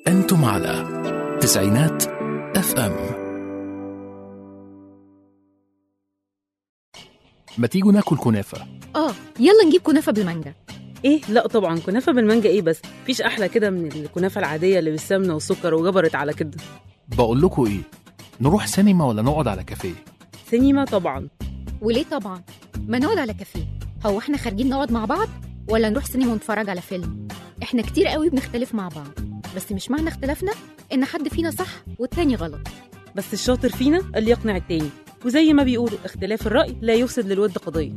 أنتم على تسعينات اف ام ما تيجوا ناكل كنافة اه يلا نجيب كنافه بالمانجا ايه لا طبعا كنافه بالمانجا ايه بس مفيش احلى كده من الكنافه العاديه اللي بالسمنه والسكر وجبرت على كده بقول لكم ايه نروح سينما ولا نقعد على كافيه سينما طبعا وليه طبعا ما نقعد على كافيه هو احنا خارجين نقعد مع بعض ولا نروح سينما ونتفرج على فيلم احنا كتير قوي بنختلف مع بعض بس مش معنى اختلافنا ان حد فينا صح والتاني غلط بس الشاطر فينا اللي يقنع التاني وزي ما بيقولوا اختلاف الرأي لا يفسد للود قضية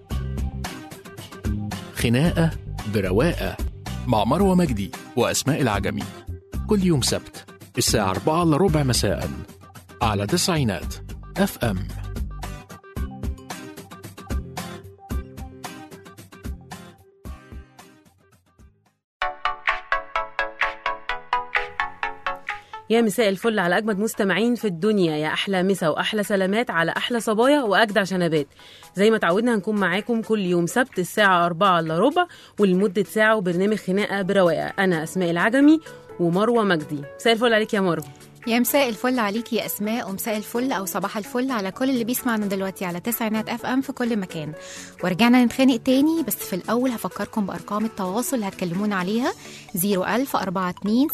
خناقة برواقة مع مروة مجدي وأسماء العجمي كل يوم سبت الساعة 4 إلا ربع مساء على تسعينات اف ام يا مساء الفل على أجمد مستمعين في الدنيا يا أحلى مسا وأحلى سلامات على أحلى صبايا وأجدع شنبات زي ما تعودنا هنكون معاكم كل يوم سبت الساعة 4 إلا ربع ولمدة ساعة وبرنامج خناقة برواقة أنا أسماء العجمي ومروة مجدي مساء الفل عليك يا مروة يا مساء الفل عليكي يا اسماء ومساء الفل او صباح الفل على كل اللي بيسمعنا دلوقتي على تسعينات اف ام في كل مكان ورجعنا نتخانق تاني بس في الاول هفكركم بارقام التواصل اللي هتكلمونا عليها 01000 42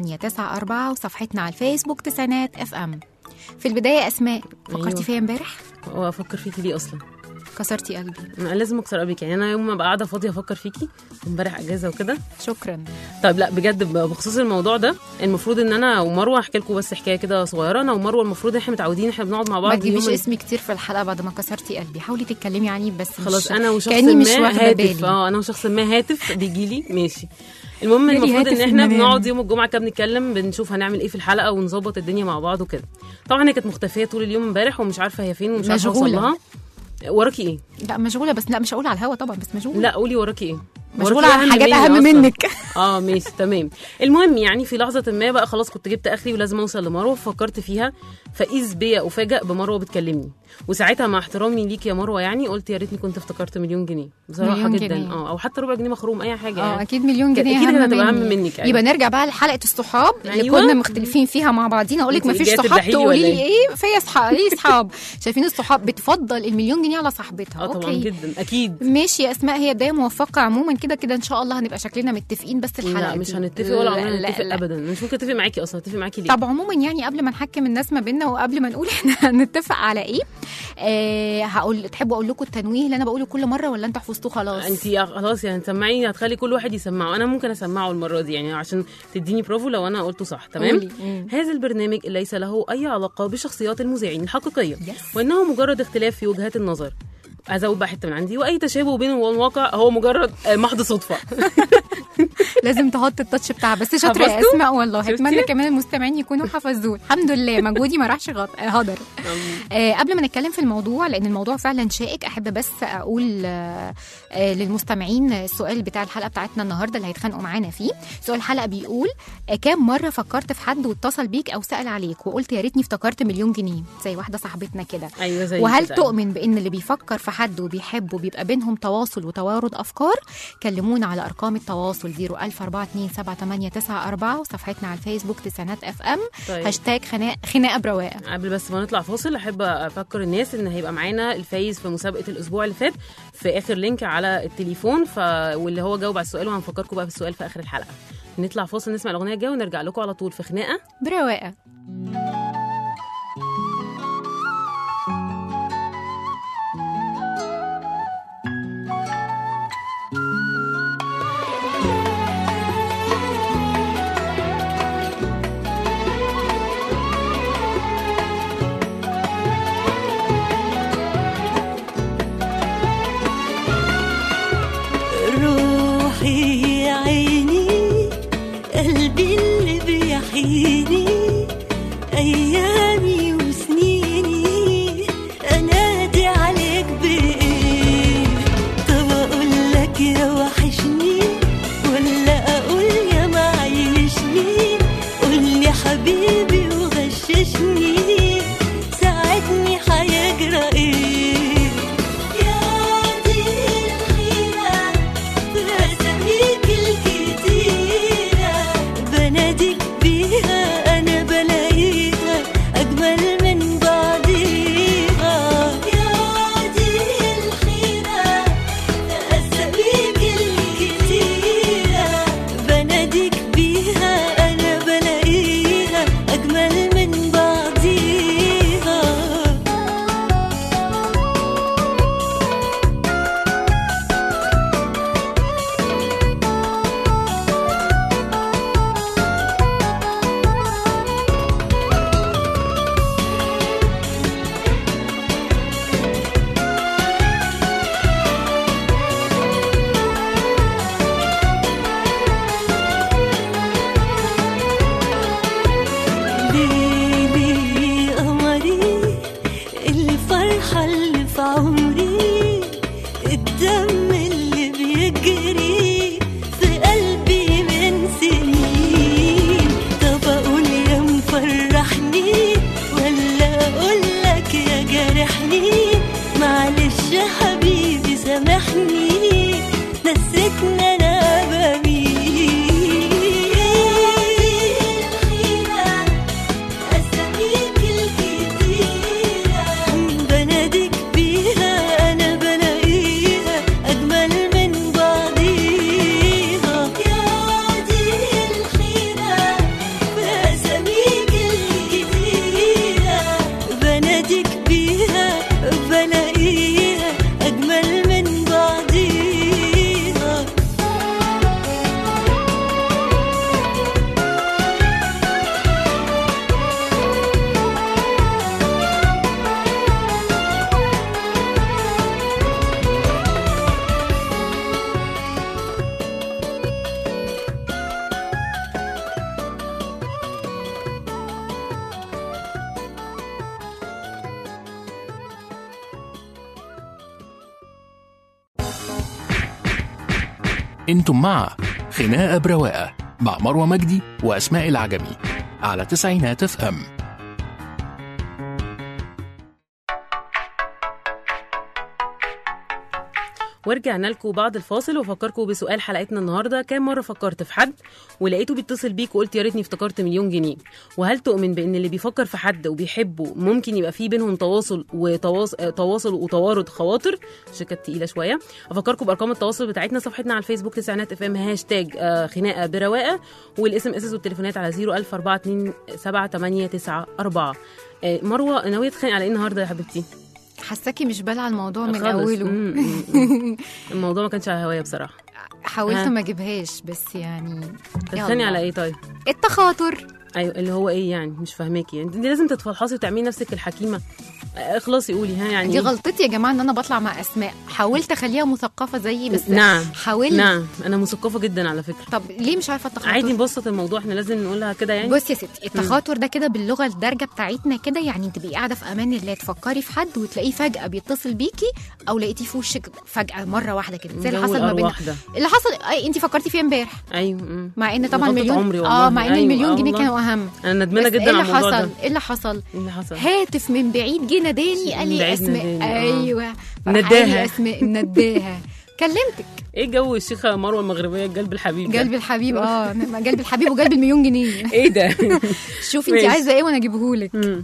7894 وصفحتنا على الفيسبوك تسعينات اف ام في البدايه يا اسماء فكرتي أيوة. فيا امبارح وأفكر فيكي ليه أصلا كسرتي قلبي أنا لازم أكسر قلبك يعني أنا يوم ما أبقى قاعدة فاضية أفكر فيكي امبارح أجازة وكده شكرا طيب لا بجد ب- بخصوص الموضوع ده المفروض ان انا ومروه احكي لكم بس حكايه كده صغيره انا ومروه المفروض احنا متعودين احنا بنقعد مع ما بعض تجيبيش يوم اسمي كتير في الحلقه بعد ما كسرتي قلبي حاولي تتكلمي عني بس خلاص مش انا وشخص كاني مش ما واخده هاتف بالي اه انا وشخص ما هاتف بيجي لي ماشي المهم جالي المفروض هاتف ان احنا المنام. بنقعد يوم الجمعه كده بنتكلم بنشوف هنعمل ايه في الحلقه ونظبط الدنيا مع بعض وكده طبعا هي كانت مختفيه طول اليوم امبارح ومش عارفه هي فين ومش عارفه اوصل مشغولة. لها وراكي ايه لا مشغوله بس لا مش هقول على الهوا طبعا بس مشغوله لا قولي وراكي ايه مشغوله وراكي عن حاجات مني اهم أصلاً. منك اه ماشي تمام المهم يعني في لحظه ما بقى خلاص كنت جبت اخري ولازم اوصل لمروه ففكرت فيها فاذ بيا افاجئ بمروه بتكلمني وساعتها مع احترامي ليك يا مروه يعني قلت يا ريتني كنت افتكرت مليون جنيه بصراحه مليون جدا جنيه. اه او حتى ربع جنيه مخروم اي حاجه اه يعني اكيد مليون كانت- جنيه أكيد اهم هتبقى أهم مني. منك، أيوة. يبقى نرجع بقى لحلقه الصحاب اللي أيوة. كنا مختلفين فيها مع بعضينا اقول لك أنت مفيش جاية صحاب تمدحيني تقولي ولا لي ايه فيا اصحاب ليه صحاب شايفين الصحاب بتفضل المليون جنيه على صاحبتها اه طبعا اوكي جدا اكيد ماشي يا اسماء هي بدايه موفقه عموما كده كده ان شاء الله هنبقى شكلنا متفقين بس الحلقه لا مش دي. هنتفق ولا لا، عمرنا لا، نتفق لا. ابدا أنا مش ممكن اتفق معاكي اصلا اتفق معاكي ليه طب عموما يعني قبل ما نحكم الناس ما بيننا وقبل ما نقول احنا هنتفق على ايه آه هقول تحبوا اقول لكم التنويه اللي انا بقوله كل مره ولا انتوا حفظتوه خلاص انت خلاص يعني تسمعيني هتخلي كل واحد يسمعه انا ممكن اسمعه المره دي يعني عشان تديني بروفو لو انا قلته صح تمام قولي. مم. هذا البرنامج ليس له اي علاقه بشخصيات المذيعين الحقيقيه Yes. وانه مجرد اختلاف في وجهات النظر ازود بقى حته من عندي واي تشابه بينه وبين الواقع هو مجرد آه، محض صدفه لازم تحط التاتش بتاعها بس شاطره يا حفظته؟ اسماء والله شفتي؟ اتمنى كمان المستمعين يكونوا حفظوه الحمد لله مجهودي ما راحش غط- هدر آه قبل ما نتكلم في الموضوع لان الموضوع فعلا شائك احب بس اقول آه آه للمستمعين السؤال بتاع الحلقه بتاعتنا النهارده اللي هيتخانقوا معانا فيه سؤال الحلقه بيقول آه كام مره فكرت في حد واتصل بيك او سال عليك وقلت يا ريتني افتكرت مليون جنيه زي واحده صاحبتنا كده ايوه زي وهل كده. تؤمن بان اللي بيفكر في حد وبيحبه بيبقى بينهم تواصل وتوارد افكار كلمونا على ارقام التواصل 014278994 وصفحتنا على الفيسبوك تسعينات اف ام طيب. هاشتاج خناق خناقه برواقه قبل بس ما نطلع فاصل احب افكر الناس ان هيبقى معانا الفايز في مسابقه الاسبوع اللي فات في اخر لينك على التليفون ف واللي هو جاوب على السؤال وهنفكركم بقى بالسؤال في اخر الحلقه نطلع فاصل نسمع الاغنيه الجايه ونرجع لكم على طول في خناقه برواقه روحي يا عيني قلبي اللي بيحييني ايامي وسنيني انادي عليك بايه طب اقول لك يا وحشني ولا اقول يا معيشني قول لي حبيبي وغششني ساعدني هيجرى ايه يا دي الحيرة بأساميك الكتيرة بناديك انتم مع خناقة برواقة مع مروة مجدي وأسماء العجمي على تسعينات اف ام ورجعنا لكم بعد الفاصل وفكركم بسؤال حلقتنا النهارده كام مره فكرت في حد ولقيته بيتصل بيك وقلت يا ريتني افتكرت مليون جنيه وهل تؤمن بان اللي بيفكر في حد وبيحبه ممكن يبقى في بينهم تواصل وتواصل تواصل وتوارد خواطر عشان كانت تقيله شويه افكركم بارقام التواصل بتاعتنا صفحتنا على الفيسبوك تسعينات اف ام هاشتاج آه، خناقه برواقه والاسم اس والتليفونات على 010427894 آه، مروه ناويه تتخانق على ايه النهارده يا حبيبتي؟ حاساكي مش بالع الموضوع من خالص. اوله مم، مم، مم. الموضوع ما كانش على هوايه بصراحه حاولت ها. ما اجيبهاش بس يعني تتخانقي يلا. على ايه طيب؟ التخاطر ايوه اللي هو ايه يعني مش فاهماكي يعني انت لازم تتفلحصي وتعملي نفسك الحكيمه آه، اخلصي قولي ها يعني دي إيه؟ غلطتي يا جماعه ان انا بطلع مع اسماء حاولت اخليها مثقفه زيي بس نعم حاولت نعم انا مثقفه جدا على فكره طب ليه مش عارفه التخاطر عادي نبسط الموضوع احنا لازم نقولها كده يعني بصي يا ستي التخاطر ده كده باللغه الدارجه بتاعتنا كده يعني تبقي قاعده في امان الله تفكري في حد وتلاقيه فجاه بيتصل بيكي او لقيتيه في وشك فجاه مره واحده كده زي اللي جو حصل ما بيننا الأرواح ده اللي حصل اي انت فكرتي فيه امبارح ايوه مم. مع ان طبعا غلطة مليون عمري والله. اه مع ان أيوة، المليون آه جنيه والله. كانوا اهم انا ندمانه بس جدا ايه على اللي الموضوع حصل ده ايه اللي حصل ايه اللي حصل هاتف من بعيد جه ناداني قال من لي بعيد اسماء ناداني، آه. ايوه نداها. اسماء نداها كلمتك ايه جو الشيخه مروه المغربيه القلب الحبيب ده؟ قلب الحبيب اه قلب الحبيب وقلب المليون جنيه ايه ده شوفي انت ماشي. عايزه ايه وانا اجيبهولك مم.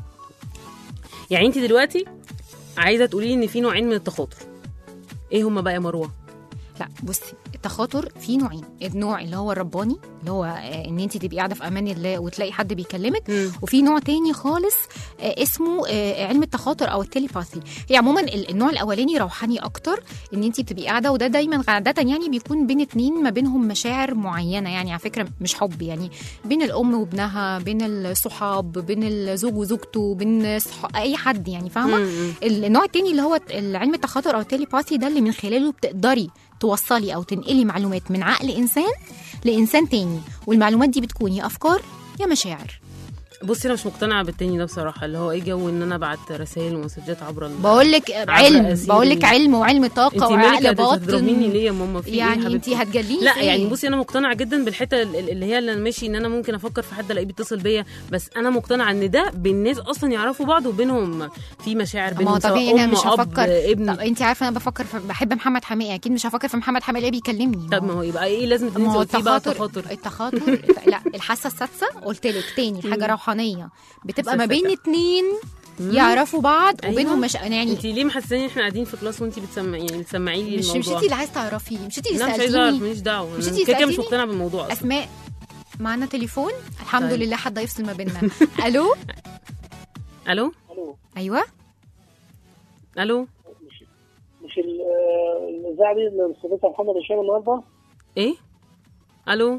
يعني انت دلوقتي عايزه تقولي لي ان في نوعين من التخاطر ايه هما بقى يا مروه لا بصي التخاطر في نوعين النوع اللي هو الرباني اللي هو آه، ان انت تبقي قاعده في امان الله وتلاقي حد بيكلمك مم. وفي نوع تاني خالص آه، اسمه آه، علم التخاطر او التليباثي هي عموما ال- النوع الاولاني روحاني اكتر ان انت بتبقي قاعده وده دايما عاده يعني بيكون بين اتنين ما بينهم مشاعر معينه يعني على فكره مش حب يعني بين الام وابنها بين الصحاب بين الزوج وزوجته بين صح... اي حد يعني فاهمه مم. النوع التاني اللي هو علم التخاطر او التليباثي ده اللي من خلاله بتقدري توصلي او تنقلي معلومات من عقل انسان لانسان تاني والمعلومات دي بتكون يا افكار يا مشاعر بصي انا مش مقتنعه بالتاني ده بصراحه اللي هو ايه جو ان انا ابعت رسائل ومسجات عبر ال- بقول لك علم أسيري. بقول لك علم وعلم انت طاقه مالك وعقل هتضربيني باطن ليه يا ماما في إيه يا يعني انت حبيبتي؟ هتجليني لا في إيه؟ يعني بصي انا مقتنعه جدا بالحته ال- اللي هي اللي انا ماشي ان انا ممكن افكر في حد الاقيه بيتصل بيا بس انا مقتنعه ان ده بين ناس اصلا يعرفوا بعض وبينهم في مشاعر ما بينهم هو طبيعي سواء انا ام مش اب هفكر ابن طب انت عارفه انا بفكر في بحب محمد حماقي اكيد مش هفكر في محمد حماقي اللي بيكلمني طب ما هو يبقى ايه لازم ما تنزل هو قلتيه بقى التخاطر تخاطر التخاطر لا الحاسه السادسه قلت لك تاني حاجه روحانيه بتبقى ما حاسة بين السادسة. اتنين يعرفوا بعض أيوة. وبينهم مش يعني انت ليه محسساني ان احنا قاعدين في كلاس وانت بتسمعي يعني بتسمعي لي مش مش الموضوع انت اللي عايز تعرفي مش انت اللي لا مش عايزه اعرف سالتيني ماليش دعوه مش انا انتي كده كده مش سألتيني؟ مقتنعه بالموضوع اصلا اسماء معانا تليفون الحمد طيب. لله حد هيفصل ما بيننا الو الو الو ايوه الو مش مش ال- آه، الاذاعه دي اللي استضيفها محمد هشام النهارده ايه الو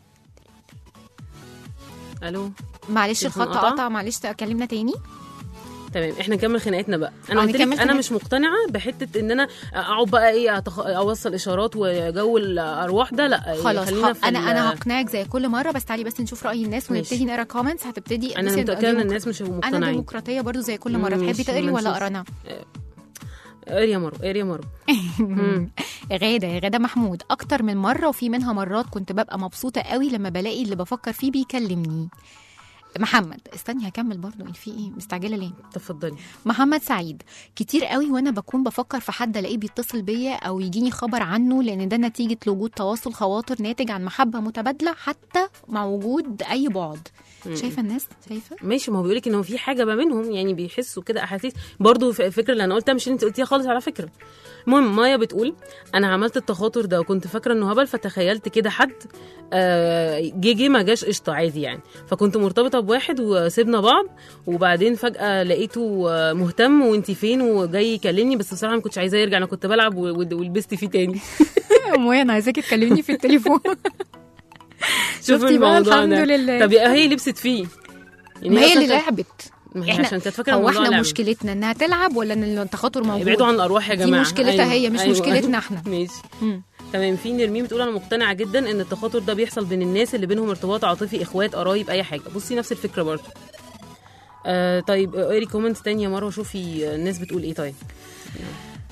الو معلش تليفون الخط قطع؟ قطع معلش كلمنا تاني تمام احنا نكمل خناقتنا بقى انا اه، قلت نكمل لك انا خناق- مش مقتنعه بحته ان انا اقعد بقى ايه أتخ... اوصل اشارات وجو الارواح ده لا خلاص خلينا ه- في انا ال- انا هقنعك زي كل مره بس تعالي بس نشوف راي الناس ماشي. ونبتدي نقرا كومنتس هتبتدي انا بصي، متاكده ان ديمو- الناس مش هيبقوا انا مقتنعين ديمقراطيه برضو زي كل مره ماشي، تحبي تقري ما ولا نشوف. اقرا انا اقري يا مرو اقري يا مرو غاده يا غاده محمود اكتر من مره وفي منها مرات كنت ببقى مبسوطه قوي لما بلاقي اللي بفكر فيه بيكلمني محمد استني هكمل برضو إيه في ايه مستعجله ليه تفضلي محمد سعيد كتير قوي وانا بكون بفكر في حد الاقيه بيتصل بيا او يجيني خبر عنه لان ده نتيجه لوجود تواصل خواطر ناتج عن محبه متبادله حتى مع وجود اي بعد شايفه الناس شايفه ماشي ما هو بيقولك ان هو في حاجه ما بينهم يعني بيحسوا كده احاسيس برضو ف- الفكره اللي انا قلتها مش اللي انت قلتيها خالص على فكره المهم مايا بتقول انا عملت التخاطر ده وكنت فاكره انه هبل فتخيلت كده حد آه، جه جه ما جاش قشطه عادي يعني فكنت مرتبطه بواحد وسيبنا بعض وبعدين فجاه لقيته آه، مهتم وانت فين وجاي يكلمني بس بصراحه ما كنتش عايزاه يرجع انا كنت بلعب و- و- ولبست فيه تاني مو انا عايزاكي تكلمني في التليفون شوفي شفتي بقى الموضوع الحمد ده. لله. طب يا هي لبست فيه يعني ما هي أصلاً اللي كانت- لعبت ما هي احنا عشان كانت فاكره هو الموضوع احنا لعبة. مشكلتنا انها تلعب ولا ان التخاطر موجود ابعدوا عن الارواح يا دي جماعه مشكلتها هي، مش مشكلتنا احنا. ماشي مم. تمام في نرمين بتقول انا مقتنعه جدا ان التخاطر ده بيحصل بين الناس اللي بينهم ارتباط عاطفي اخوات قرايب اي حاجه بصي نفس الفكره برضه آه طيب اقري كومنت تاني يا مروه شوفي الناس بتقول ايه طيب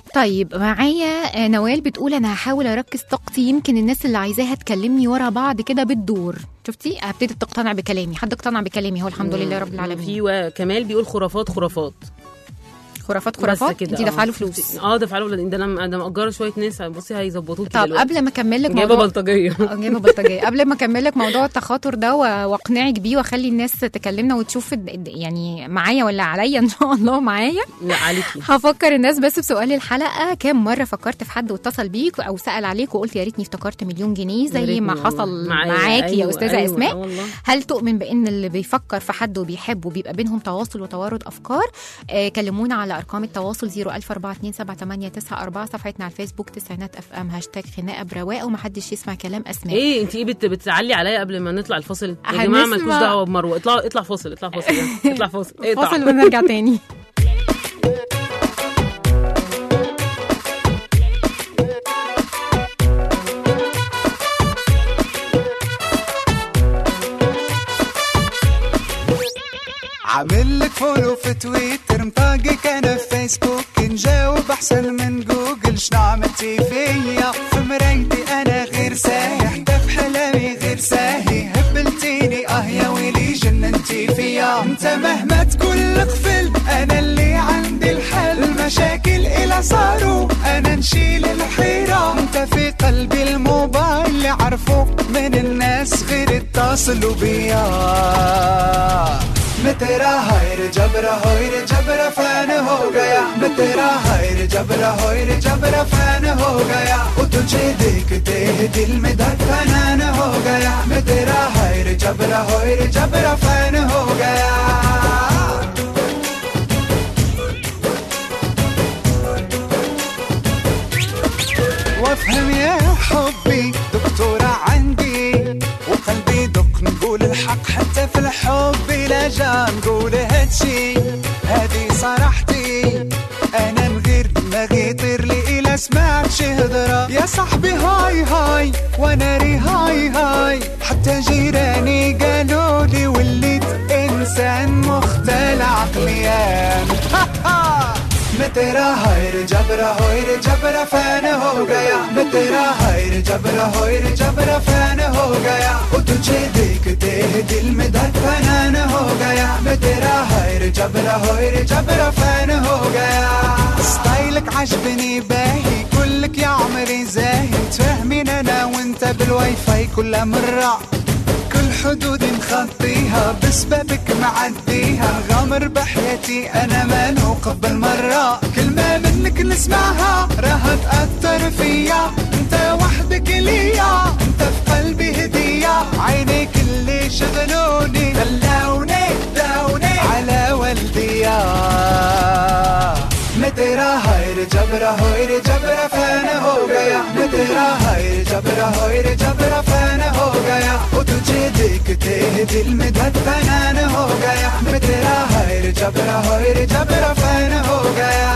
طيب معايا آه، نوال بتقول انا هحاول اركز طاقتي يمكن الناس اللي عايزاها تكلمني ورا بعض كده بالدور شفتي ابتدت تقتنع بكلامي حد اقتنع بكلامي هو الحمد لله رب العالمين في وكمال بيقول خرافات خرافات خرافات بس خرافات كده انت آه. دافعه له فلوس اه دافعه له ده انا ده مأجره شويه ناس بصي هيظبطوكي طب دلوقتي. قبل ما اكمل لك جايبه موضوع بلطجيه آه، جايبه بلطجيه قبل ما اكمل لك موضوع التخاطر ده و- واقنعك بيه واخلي الناس تكلمنا وتشوف الد- الد- يعني معايا ولا عليا ان شاء الله معايا لا عليكي هفكر الناس بس بسؤال الحلقه كام مره فكرت في حد واتصل بيك او سال عليك وقلت يا ريتني افتكرت مليون جنيه يا زي ريتني ما والله. حصل معايا. معاكي يا أيوة، استاذه أيوة، اسماء آه والله. هل تؤمن بان اللي بيفكر في حد وبيحبه بيبقى بينهم تواصل وتوارد افكار آه كلمونا على ارقام التواصل 004278994 صفحتنا على الفيسبوك تسعينات اف ام هاشتاج خناقه برواقه ومحدش يسمع كلام اسماء ايه انت ايه بت... بتزعلي عليا قبل ما نطلع الفاصل يا جماعه هنسمع- مالكوش دعوه بمروه اطلع اطلع فاصل اطلع فاصل يلا. اطلع فاصل اقطع. فاصل ونرجع تاني عامل لك فولو في تويتر مطاقك انا في فيسبوك نجاوب احسن من جوجل شنو عملتي فيا في مرايتي انا غير سايح ده في حلامي غير ساهي هبلتيني اه يا ويلي جننتي فيا انت مهما تكون غفل انا اللي عندي الحل المشاكل الى صاروا انا نشيل الحيرة انت في قلبي الموبايل اللي عرفوك من الناس غير اتصلوا بيا मैं तेरा हाय रे जबरा होय रे जबरा फैन हो गया मैं तेरा हाय रे जबरा होय रे जबरा फैन हो गया वो तुझे देखते ही दिल में धड़कन हो गया मैं तेरा हाय रे जबरा होय रे जबरा फैन हो गया وافهم يا حبي دكتورة عندي وقلبي دق نقول الحق حتى في الحب لا جا نقول هادشي هادي صراحتي انا من غير دماغي يطير لي الا سمعت شي هضرة يا صاحبي هاي هاي وانا ري هاي هاي حتى جيراني قالوا لي وليت انسان مختل عقليا मैं तेरा हाय रे जबरा होय रे जबरा फैन हो गया मैं तेरा हाय रे जबरा होय रे जबरा फैन हो गया वो तुझे देखते ही दिल में धड़कन हो गया मैं तेरा हाय रे जबरा होय रे जबरा फैन हो गया ستايلك عجبني باهي كلك يا عمري زاهي تفهمين انا وانت بالواي فاي كل مرة كل حدود نخطيها بسببك معديها غامر بحياتي انا ما نوقف بالمرة كلمة منك نسمعها راها تأثر فيا انت وحدك ليا انت في قلبي هدية عينيك اللي شغلوني دلوني دلوني على والديا मैं तेरा हाय रे जबरा होय रे जबरा फैन हो गया मैं तेरा हाय रे जबरा होय रे जबरा फैन हो गया वो तुझे देखते ही दिल में धड़कन हो गया मैं तेरा हाय रे जबरा होय रे जबरा फैन हो गया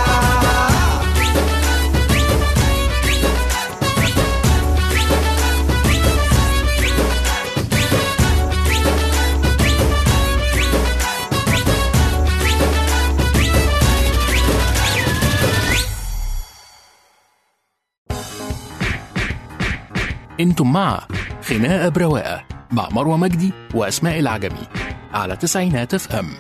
انتم مع خناقة برواقة مع مروة مجدي وأسماء العجمي على تسعينات اف ام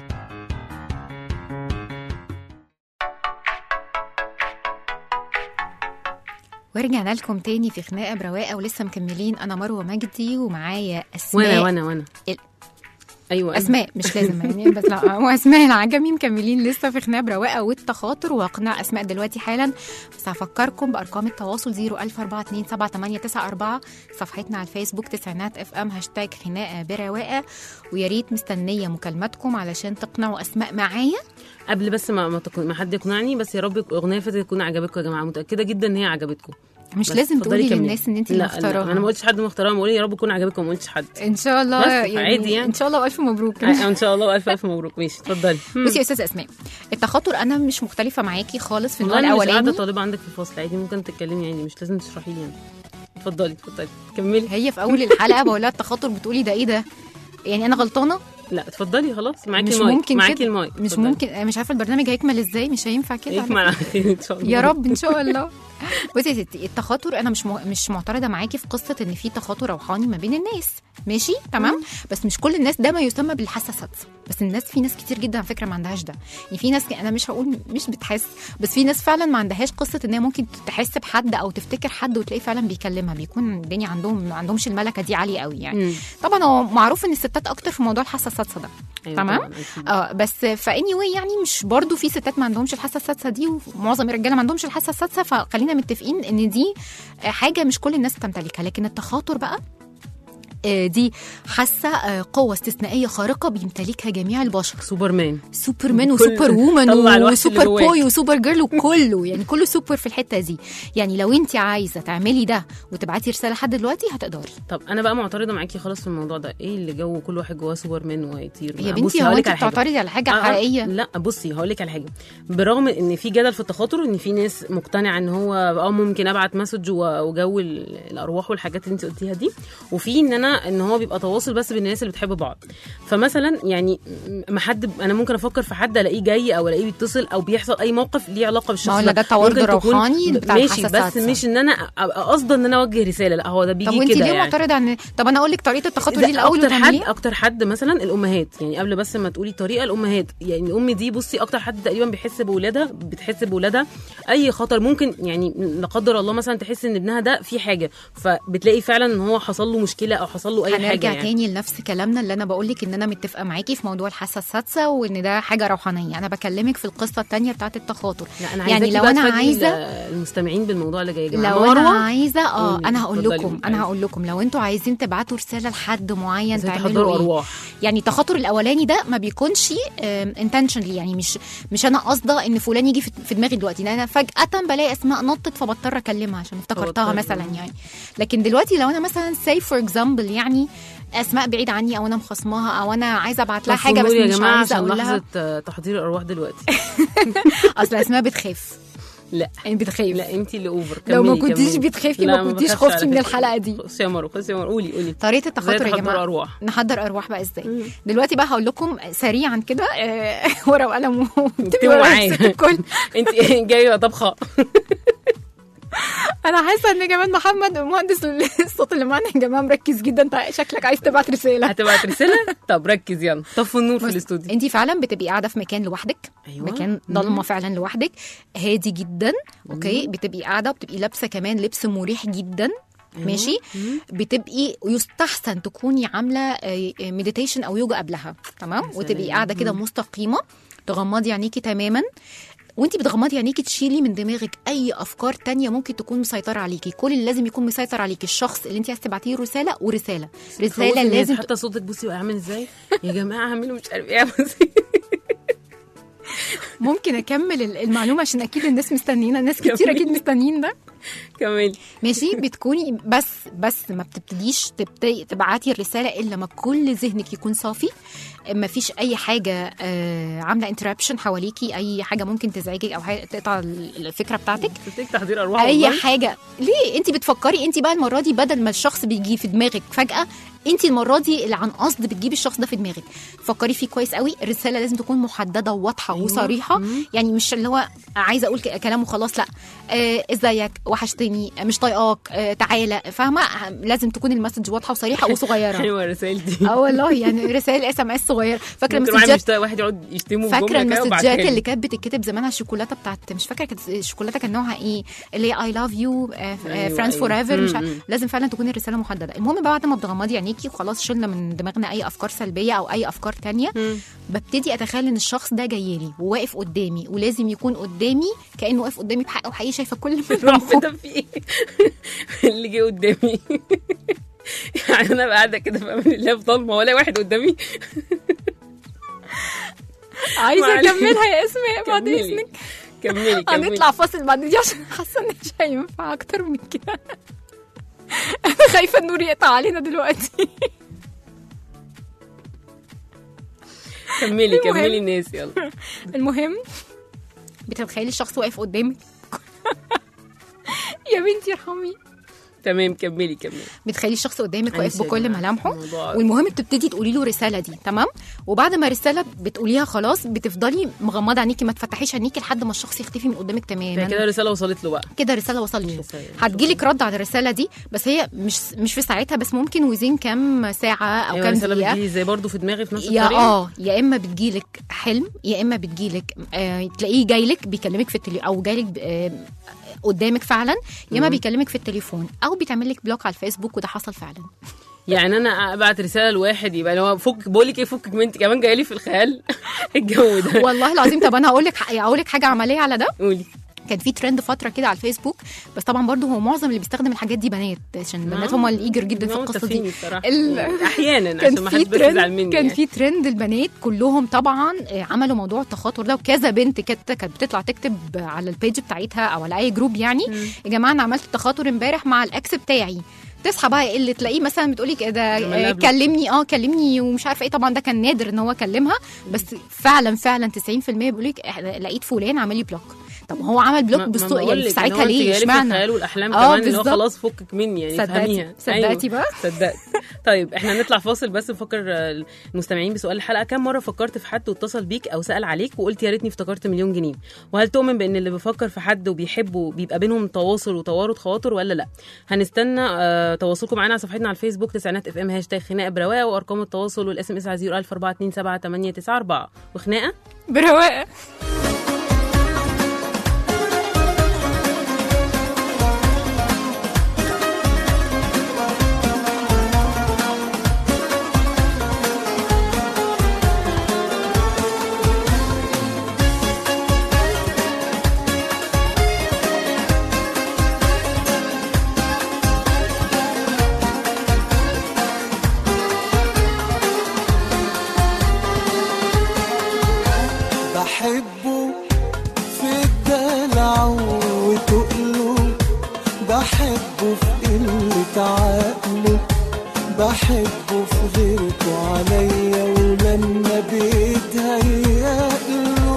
ورجعنا لكم تاني في خناقه برواقه ولسه مكملين انا مروه مجدي ومعايا اسماء وانا وانا وانا ال- ايوه اسماء مش لازم يعني بس لا واسماء العجمي مكملين لسه في خناقه برواقه والتخاطر واقنع اسماء دلوقتي حالا بس هفكركم بارقام التواصل 004278994 صفحتنا على الفيسبوك تسعينات اف ام هاشتاج خناقه برواقه ويا ريت مستنيه مكالماتكم علشان تقنعوا اسماء معايا قبل بس ما ما, تكون ما حد يقنعني بس يا رب الاغنيه اللي فاتت تكون عجبتكم يا جماعه متاكده جدا ان هي عجبتكم مش بس لازم اتفضلي تقولي كملي. للناس ان انت اللي لا لا مختاراها انا ما قلتش حد مختارها بقول يا رب تكون عجبتكم ما قلتش حد ان شاء الله بس عادي يعني. ان شاء الله والف مبروك آه، ان شاء الله والف الف مبروك ماشي اتفضلي بصي يا استاذه اسماء التخاطر انا مش مختلفه معاكي خالص في النوع والله أنا مش قاعده الاولاني طالبه عندك في الفصل عادي ممكن تتكلمي عادي مش لازم تشرحي لي يعني اتفضلي اتفضلي كملي هي في اول الحلقه بقول لها التخاطر بتقولي ده ايه ده يعني انا غلطانه لا اتفضلي خلاص معاكي مش المايك ممكن معاكي كده. المايك مش اتفضلي. ممكن أنا مش عارفه البرنامج هيكمل ازاي مش هينفع كده على يكمل على خير ان شاء الله يا رب ان شاء الله بصي يا ستي التخاطر انا مش م... مش معترضه معاكي في قصه ان في تخاطر روحاني ما بين الناس ماشي تمام بس مش كل الناس ده ما يسمى بالحاسه السادسه بس الناس في ناس كتير جدا على فكره ما عندهاش ده يعني في ناس انا مش هقول مش بتحس بس في ناس فعلا ما عندهاش قصه ان هي ممكن تحس بحد او تفتكر حد وتلاقيه فعلا بيكلمها بيكون الدنيا عندهم ما عندهمش الملكه دي عاليه قوي يعني مم. طبعا هو معروف ان الستات اكتر في موضوع الحاسه السادسه ده أيوة تمام طبعاً، أكيد. اه بس فاني واي يعني مش برضو في ستات ما عندهمش الحاسه السادسه دي ومعظم الرجاله ما عندهمش الحاسه السادسه فخلينا متفقين ان دي آه، حاجه مش كل الناس تمتلكها لكن التخاطر بقى آه، دي حاسه آه، قوه استثنائيه خارقه بيمتلكها جميع البشر سوبرمان سوبرمان كل- وسوبر وومن طلع الوحش اللي وسوبر جواك. بوي وسوبر جيرل وكله يعني كله سوبر في الحته دي يعني لو انت عايزه تعملي ده وتبعتي رساله لحد دلوقتي هتقدري طب انا بقى معترضه معاكي خلاص في الموضوع ده ايه اللي جو كل واحد جواه سوبرمان وهيطير يا بصي بنتي هو هقولك انت على حاجة. بتعترضي على حاجه آه، آه، حقيقيه لا بصي هقول لك على حاجه برغم ان في جدل في التخاطر ان في ناس مقتنعه ان هو اه ممكن ابعت مسج و- وجو ال- الارواح والحاجات اللي انت قلتيها دي وفي ان انا ان هو بيبقى تواصل بس بين الناس اللي بتحب بعض فمثلا يعني ما حد انا ممكن افكر في حد الاقيه جاي او الاقيه بيتصل او بيحصل اي موقف ليه علاقه بالشخص ما هو ده ده تورد ممكن تكون- روحاني بتاع ماشي الحاسة بس السادسة. مش ان انا ابقى قصدا ان انا اوجه رساله لا هو ده بيجي طب وانت كده ليه يعني. معترضه عن طب انا اقول لك طريقه التخاطر ده دي الاول اكتر حد وتعمليها اكتر حد مثلا الامهات يعني قبل بس ما تقولي طريقه الامهات يعني الام دي بصي اكتر حد تقريبا بيحس باولادها بتحس باولادها اي خطر ممكن يعني لا قدر الله مثلا تحس ان ابنها ده في حاجه فبتلاقي فعلا ان هو حصل له مشكله او حصل له اي حاجه هنرجع يعني. تاني لنفس كلامنا اللي انا بقول لك ان انا متفقه معاكي في موضوع الحاسه السادسه وان ده حاجه روحانيه انا بكلمك في القصه الثانيه بتاعه التخاطر لا انا يعني عايزاكي لو بقى انا تفاجئي عايزه ال- المستمعين بالموضوع اللي جاي يا جماعه لو انا مروة، عايزه اه قولي، انا هقول اتفضلي، لكم قولي. انا هقول لكم لو انتوا عايزين تبعتوا رساله لحد معين ازاي تعملوا تحضروا ايه ارواح يعني التخاطر الاولاني ده ما بيكونش انتشنلي يعني مش مش انا قاصده ان فلان يجي في في دماغي دلوقتي انا فجاه بلاقي اسماء نطت فبضطر اكلمها عشان افتكرتها فبضطر. مثلا يعني لكن دلوقتي لو انا مثلا سي فور اكزامبل يعني اسماء بعيد عني او انا مخصماها او انا عايزه ابعت لها طب حاجه بس فضول يا مش جماعه عايزه عشان اقول لها لحظه آه، تحضير الارواح دلوقتي اصل اسماء بتخاف لا يعني بتخاف لا انت اللي اوفر لو ما كملي، كنتيش كملي. بتخافي لا، ما كنتيش بخافش خفتي على من فكرة. الحلقه دي خشي يا مروه خشي يا مروه قولي قولي طريقه التخاطر ازاي يا تحضروا جماعه ارواح نحضر ارواح بقى ازاي مم. دلوقتي بقى هقول لكم سريعا كده آه، ورقه وقلم اكتبوا واكتبوا معايا. الكل انت جايه طبخه انا حاسه ان كمان محمد مهندس الصوت اللي معانا يا جماعه مركز جدا انت شكلك عايز تبعت رساله هتبعت رساله طب ركز يلا طفوا النور في بص، الاستوديو انت فعلا بتبقي قاعده في مكان لوحدك أيوة. مكان ضلمه فعلا لوحدك هادي جدا اوكي بتبقي قاعده بتبقي لابسه كمان لبس مريح جدا أيوة. ماشي مم. بتبقي يستحسن تكوني عامله مديتيشن او يوجا قبلها تمام يا وتبقي سلام. قاعده كده مستقيمه تغمضي عينيكي تماما وانت بتغمضي عينيكي تشيلي من دماغك اي افكار تانية ممكن تكون مسيطره عليكي كل اللي لازم يكون مسيطر عليكي الشخص اللي انت عايزه تبعتيه له رساله ورساله خوفي رساله الناس، لازم حتى صوتك بصي بقى عامل ازاي يا جماعه اعملوا مش عارف ايه بصي ممكن اكمل ال- المعلومه عشان اكيد الناس مستنيين الناس كتير اكيد مستنيين ده كملي ماشي بتكوني بس بس ما بتبتديش تبتدي تبعتي الرساله الا ما كل ذهنك يكون صافي ما فيش اي حاجه آه عامله انتربشن حواليكي اي حاجه ممكن تزعجك او حاجة تقطع ال- الفكره بتاعتك قلت تحضير ارواح اي والله. حاجه ليه انت بتفكري انت بقى المره دي بدل ما الشخص بيجي في دماغك فجاه انت المره دي اللي عن قصد بتجيبي الشخص ده في دماغك فكري فيه كويس قوي الرساله لازم تكون محدده وواضحه أيوة. وصريحه مم. يعني مش اللي هو عايزه اقول ك- كلام وخلاص لا آه، ازيك وحشتني مش طايقاك آه، تعالى فاهمه لازم تكون المسج واضحه وصريحه وصغيره حلوه الرسائل دي اه والله يعني رسائل اس ام اس صغيره فاكره ممكن واحد المسجات مش واحد يقعد يشتمه في فاكره جمله كده المسجات وبعتها لي. اللي كانت بتتكتب زمان على الشوكولاته بتاعت مش فاكره كانت الشوكولاته كان نوعها ايه اللي هي اي لاف يو أيوة، فريندز فور أيوة. ايفر مش مم، عارف- مم. لازم فعلا تكون الرساله محدده المهم بعد ما بتغمضي عينيكي وخلاص شلنا من دماغنا اي افكار سلبيه او اي افكار تانية مم. ببتدي اتخيل ان الشخص ده جاي لي وواقف قدامي ولازم يكون قدامي كانه واقف قدامي بحق وحقيقي شايفه كل الرعب ده في ايه اللي جه قدامي يعني انا بقى قاعده كده في امان الله في ضلمه ولا واحد قدامي عايزه معلش. اكملها يا اسماء بعد كملي. اذنك كملي كملي هنطلع فاصل بعد دي عشان حاسه ان مش هينفع اكتر من كده انا خايفه النور يقطع علينا دلوقتي كملي المهم. كملي الناس يلا المهم بتتخيلي الشخص واقف قدامك يا بنتي ارحمي تمام كملي كملي بتخلي الشخص قدامك واقف عايشة بكل يا جماعة. ملامحه الموضوع- والمهم بتبتدي تقولي له رساله دي تمام وبعد ما الرساله بتقوليها خلاص بتفضلي مغمضه عينيكي ما تفتحيش عينيكي لحد ما الشخص يختفي من قدامك ده تماما كده رساله وصلت له بقى كده رساله وصلت له يا سلام. هتجيلك رد على الرساله دي بس هي مش مش في ساعتها بس ممكن وزين كام ساعه او ايوه كام رساله دقيقه بتجيلي زي برضه في دماغي في نفس يا الطريقه اه يا اما بتجيلك حلم يا اما بتجيلك آه تلاقيه جايلك بيكلمك في التلي او جايلك آه قدامك فعلا يا اما مم. بيكلمك في التليفون او بيتعمل لك بلوك على الفيسبوك وده حصل فعلا يعني انا ابعت رساله لواحد يبقى لو فك بقول لك ايه فكك من انت كمان جايه لي في الخيال الجو ده والله العظيم طب انا هقول لك هقول لك حاجه عمليه على ده قولي كان في ترند فتره كده على الفيسبوك بس طبعا برضو هو معظم اللي بيستخدم الحاجات دي بنات عشان البنات هم اللي ايجر جدا في هم القصه متفقين دي الصراحه ال- احيانا كان عشان ما في حدش بس يزعل ترند مني كان يعني. في ترند البنات كلهم طبعا آه، عملوا موضوع التخاطر ده وكذا بنت كانت كانت بتطلع تكتب على البيج بتاعتها او على اي جروب يعني يا جماعه انا عملت التخاطر امبارح مع الاكس بتاعي تصحى بقى اللي تلاقيه مثلا بتقولي كده عملها آه، بلوك. كلمني اه كلمني ومش عارفه ايه طبعا ده كان نادر ان هو كلمها بس فعلا فعلا 90% بيقول لك لقيت فلان عمل لي بلوك طب ما هو عمل بلوك ما- ما بسوق بقول يعني لك في إن هو ساعتها أنت ليه جايلك في اشمعنى الخيال والاحلام آه، كمان اللي هو بالظبط. خلاص فكك مني يعني صدقتي- فهميها صدقتي بقى؟ صدقت طيب احنا هنطلع فاصل بس نفكر آه، المستمعين بسؤال الحلقه كم مره فكرت في حد واتصل بيك او سال عليك وقلت يا ريتني افتكرت مليون جنيه وهل تؤمن بان اللي بيفكر في حد وبيحبه بيبقى بينهم تواصل وتوارد خواطر ولا لا هنستنى آه، تواصلكم معانا على صفحتنا على الفيسبوك تسعينات اف ام هاشتاج خناقه برواقه وارقام التواصل والاس ام اس على 00427 وخناقه برواقه بحبه في الدلع وتقله بحبه في قلة عقله بحبه في غيرته عليا ولما بيتهيأله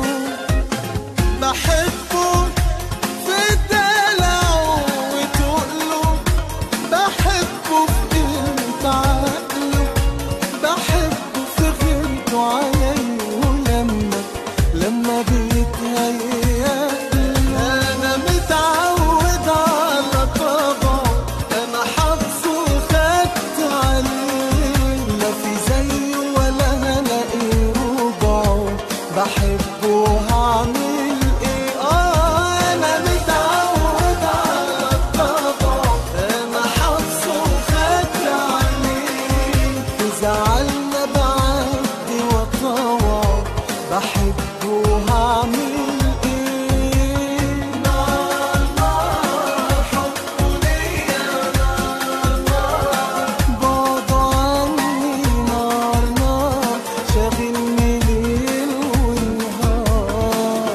بحبه في الدلع وتقله بحبه في قلة عقله بحبه في غيرته عليا ولما لما بيتهيأ انا متعود على طبعه انا حافظه وخدت عليه لا في زيه ولا هلاقي ربعه بحبه هعمل ايه اه انا متعود على طبعه انا حافظه وخدت عليه في زعلنا بعدي وطوعه بحبه هعمل ايه نار نار حبه ليا نار نار بعده عني نار نار شاغلني ليل ونهار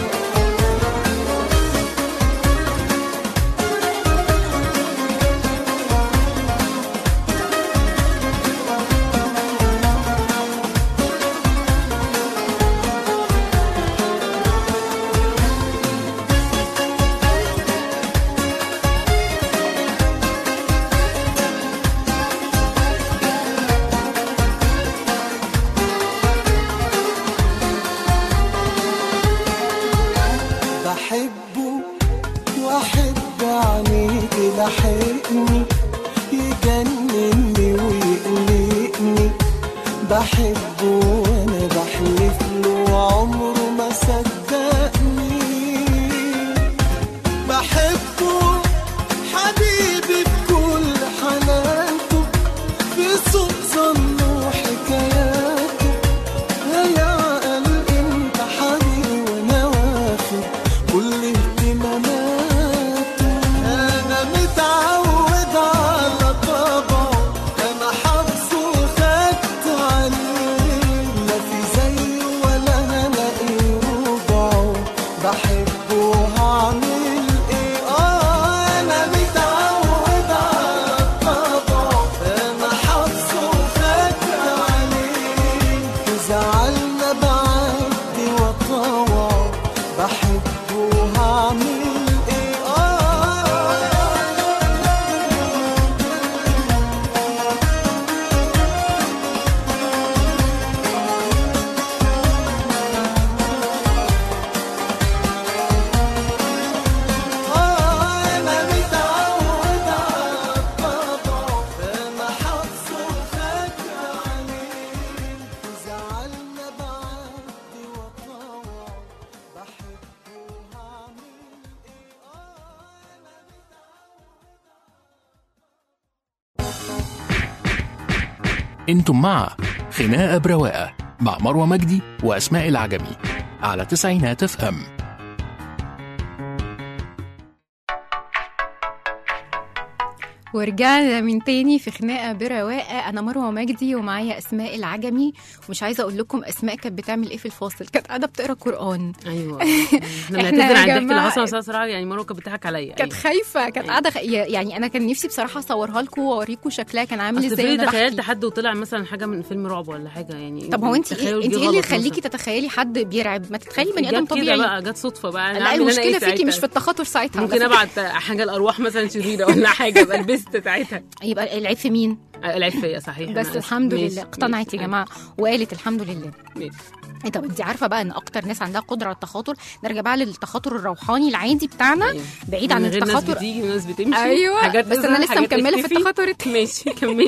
بحبه واحب عينيك لحقني يجنني ويقلقني بحبه وانا بحلف له عمره ما صدقني بحبه حبيبي بكل حنانته في صوت ظنه وحكاياته يا قال انت حبيبي وانا واخد كل اهتماماته انا متعود على طبعه انا حافظه وخدت عليه لا في زيه ولا هلاقي انتم مع خناقة برواقة مع مروة مجدي وأسماء العجمي على تسعينات اف ام ورجعنا من تاني في خناقه برواقه انا مروه مجدي ومعايا اسماء العجمي ومش عايزه اقول لكم اسماء كانت بتعمل ايه في الفاصل كانت قاعده بتقرا قران ايوه إحنا احنا بنعتذر يا عن ضحك جماعة- العصا بس أنا صراحه يعني مروه كانت بتضحك عليا كانت أيوة. خايفه كانت قاعده خ... يعني انا كان نفسي بصراحه اصورها لكم واوريكم شكلها كان عامل اصل ازاي افرضي وانا تخيلت بحكي. حد وطلع مثلا حاجه من فيلم رعب ولا حاجه يعني طب هو انت التخيل انت جه ايه اللي غلط يخليكي مثلاً. تتخيلي حد بيرعب ما تتخيلي بني ادم جت كده طبيعي بقى جت صدفه بقى أنا لا أعمل أنا المشكله إيه فيكي مش في ساعتها؟ التخاطر ساعتها على ممكن فكرة. ابعت حاجه الارواح مثلا شريره ولا حاجه ابقى لبست ساعتها يبقى العيب في مين العيب فيا صحيح بس أنا آسفة. الحمد ماشي، لله اقتنعت يا ماشي. جماعه وقالت الحمد لله ماشي. إيه طب انت عارفه بقى ان اكتر ناس عندها قدره على التخاطر نرجع بقى للتخاطر الروحاني العادي بتاعنا أيوة. بعيد عن من غير ناس التخاطر بتيجي وناس بتمشي ايوه حاجات بس تظهر، انا لسه حاجات مكمله في تختفي. التخاطر التاني. ماشي كملي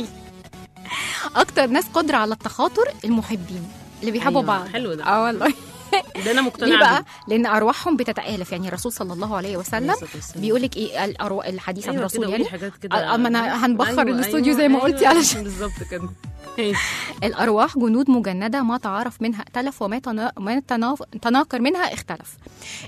اكتر ناس قدره على التخاطر المحبين اللي بيحبوا أيوة، بعض حلو ده. اه والله ده انا مقتنعه ليه بقى بيه. لان ارواحهم بتتالف يعني الرسول صلى الله عليه وسلم عليه الصلاة والسلام. بيقول لك ايه الأرواح الحديث عن أيوة الرسول كده يعني قولي حاجات كده أما أنا هنبخر أيوة، الاستوديو أيوة، زي ما أيوة، قلتي علشان- بالظبط كده ماشي. الارواح جنود مجنده ما تعارف منها ائتلف وما تنا- ما تناف- تناكر منها اختلف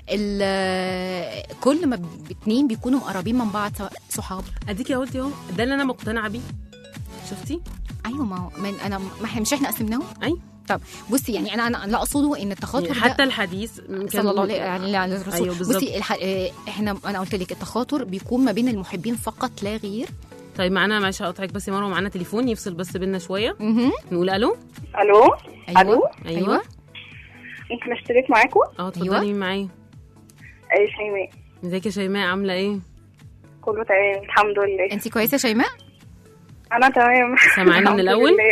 ال- كل ما ب- اتنين بيكونوا مقربين من بعض سواء صحاب اديكي قلتي اهو ده اللي انا مقتنعه بيه شفتي ايوه ما هو من انا ما احنا مش احنا قسمناهم أي. طب بصي يعني انا انا لا اقصده ان التخاطر يعني ده حتى الحديث كان- صلى الله عليه عليه على الرسول أيوة بالظبط. بصي الح... اه، احنا انا قلت لك التخاطر بيكون ما بين المحبين فقط لا غير طيب معانا معلش هقطعك بس يا مروه معانا تليفون يفصل بس بينا شويه مهم. نقول الو الو ايوه ألو؟ ايوه, ايوه ممكن اشترك معاكم اه اتفضلي أيوة. مين معايا اي شيماء ازيك يا شيماء عامله ايه كله تمام الحمد لله انت كويسه يا شيماء انا تمام سامعاني من الحمد الأول؟ لله.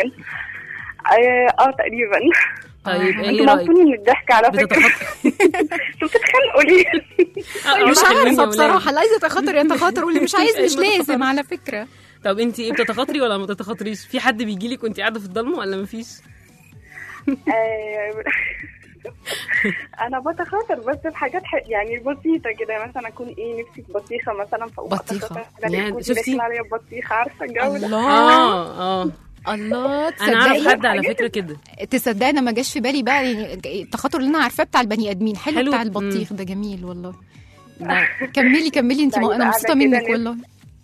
اه آه، تقريبا طيب ايه انتوا رايك موتوني من الضحك على فكره بتتخطى انتوا بتتخانقوا ليه؟ آه، مش واحد مني عارفه ولا بصراحه اللي عايزه تخاطر يتخاطر واللي مش عايز مش أيوة، لازم على فكره طب انت ايه بتتخاطري ولا ما بتتخاطريش في حد بيجي لك وانت قاعده في الضلمه ولا مفيش آه، انا بتخاطر بس في حاجات ح- يعني بسيطه كده مثلا اكون ايه نفسي في بطيخه مثلا فاقوم بطيخة. أتخاطر، يعني ألاقي جوزي شفتي؟ داخل عليا ببطيخه عارفه الجو ده الله اه اه الله انا اعرف تصدقي حد على فكره كده تصدقي انا ما جاش في بالي بقى يعني التخاطر اللي انا عارفاه بتاع البني ادمين حلو, حلو. بتاع البطيخ ده جميل والله ده كملي كملي انت طيب، انا قاعدة مبسوطه كده منك نفس- والله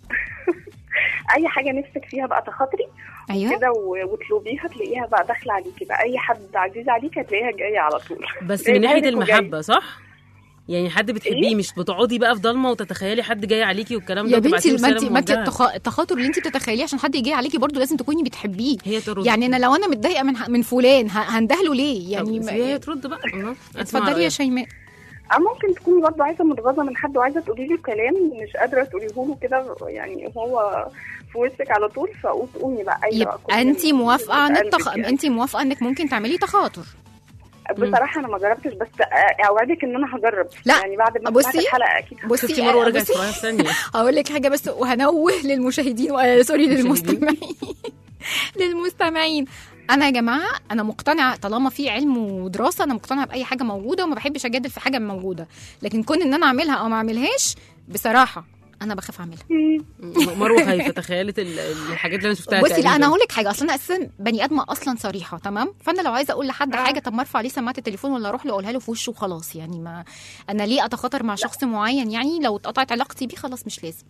اي حاجه نفسك فيها بقى تخاطري ايوه كده و- وتلوبيها تلاقيها بقى داخله عليكي بقى اي حد عزيز عليك هتلاقيها جايه على طول بس جاية من ناحيه لك وجاية. المحبه صح يعني حد بتحبيه مش بتقعدي بقى في ضلمه وتتخيلي حد جاي عليكي والكلام ده يا وتبعتي بنتي له ما رسالة انت ما انت موجهة. التخا- التخاطر اللي انت بتتخيليه عشان حد يجي عليكي برضو لازم تكوني بتحبيه هي ترد يعني انا لو انا متضايقه من من فلان ه- هندهله ليه يعني يعني هي ما- ترد بقى الله. أسمع اتفضلي يا رأيك. شيماء اه ممكن تكوني برضه عايزه متغاظه من حد وعايزه تقولي له كلام مش قادره تقوليه له كده يعني هو في وشك على طول فقومي بقى ايوه يبقى انت موافقه عن التخ... يعني. انت موافقه انك ممكن تعملي تخاطر بصراحه انا ما جربتش بس آه، اوعدك ان انا هجرب لا، يعني بعد ما بصي. سمعت الحلقه اكيد بصي شفتي مروه رجعت بصي صغيره في ثانيه هقول لك حاجه بس وهنوه للمشاهدين و... سوري المشاهدين. للمستمعين للمستمعين انا يا جماعه انا مقتنعه طالما في علم ودراسه انا مقتنعه باي حاجه موجوده وما بحبش اجادل في حاجه موجوده لكن كون ان انا اعملها او ما اعملهاش بصراحه انا بخاف اعملها مروه خايفه تخيلت ال- الحاجات اللي انا شفتها بصي لا تقريباً. انا هقول لك حاجه اصلا انا اساسا بني ادمه اصلا صريحه تمام فانا لو عايزه اقول لحد حاجه طب ما ارفع عليه سماعه التليفون ولا اروح له اقولها له في وشه وخلاص يعني ما انا ليه اتخاطر مع شخص معين يعني لو اتقطعت علاقتي بيه خلاص مش لازم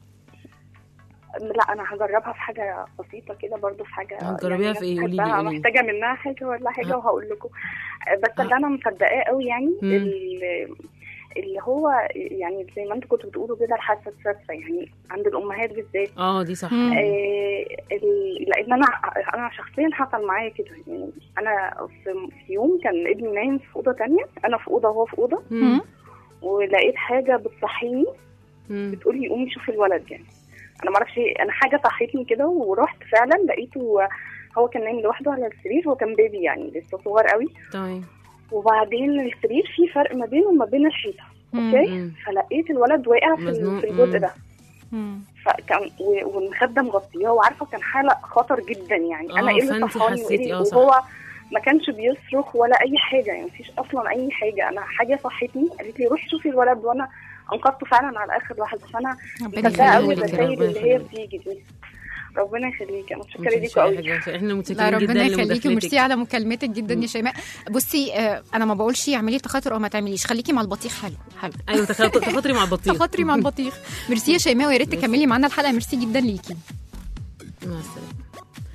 لا انا هجربها في حاجه بسيطه كده برضو في حاجه هتجربيها يعني في إيه؟ ناس قولي لي، بحبها، قولي لي. محتاجه منها حاجه ولا حاجه ها. وهقول لكم بس اللي انا مصدقاه قوي يعني مم. ال- اللي هو يعني زي ما انتوا كنتوا بتقولوا كده الحاسه السادسه يعني عند الامهات بالذات اه دي صح مم. آه، ال- لان انا انا شخصيا حصل معايا كده يعني انا في في يوم كان ابني نايم في اوضه تانية انا في اوضه وهو في اوضه مم. ولقيت حاجه بتصحيني مم. بتقولي قومي شوفي الولد يعني انا ما اعرفش ايه انا حاجه صحتني كده ورحت فعلا لقيته هو كان نايم لوحده على السرير هو كان بيبي يعني لسه صغير قوي تمام وبعدين السرير فيه فرق ما بينه وما بين الحيطه اوكي مم. فلقيت الولد واقع في, مزنوق. ال- في الجزء مم. ده مم. فكان و- والمخده مغطياه وعارفه كان حاله خطر جدا يعني آه، انا ايه اللي فأنتي صحاني حسيتي، وإيه آه، اللي- صح. وهو ما كانش بيصرخ ولا اي حاجه يعني مفيش اصلا اي حاجه انا حاجه صحتني قالت لي روحي شوفي الولد وانا انقذته فعلا على اخر لحظه فانا ربنا مصدقه قوي يخليهولك يا الرسائل ربنا اللي هي يخليهولك. بتيجي دي ربنا يخليك انا متشكره متشكرة ليكوا قوي يا حاجة. احنا لا متشكرين جدا ربنا يخليكي لمداخلتك وميرسي على مكالمتك جدا يا شيماء بصي آه، انا ما بقولش اعملي تخاطر او ما تعمليش خليكي مع البطيخ حلو حلو ايوه تخاط- تخاطري مع البطيخ تخاطري مع البطيخ ميرسي يا شيماء ويا ريت تكملي معانا الحلقه ميرسي جدا ليكي مع السلامة.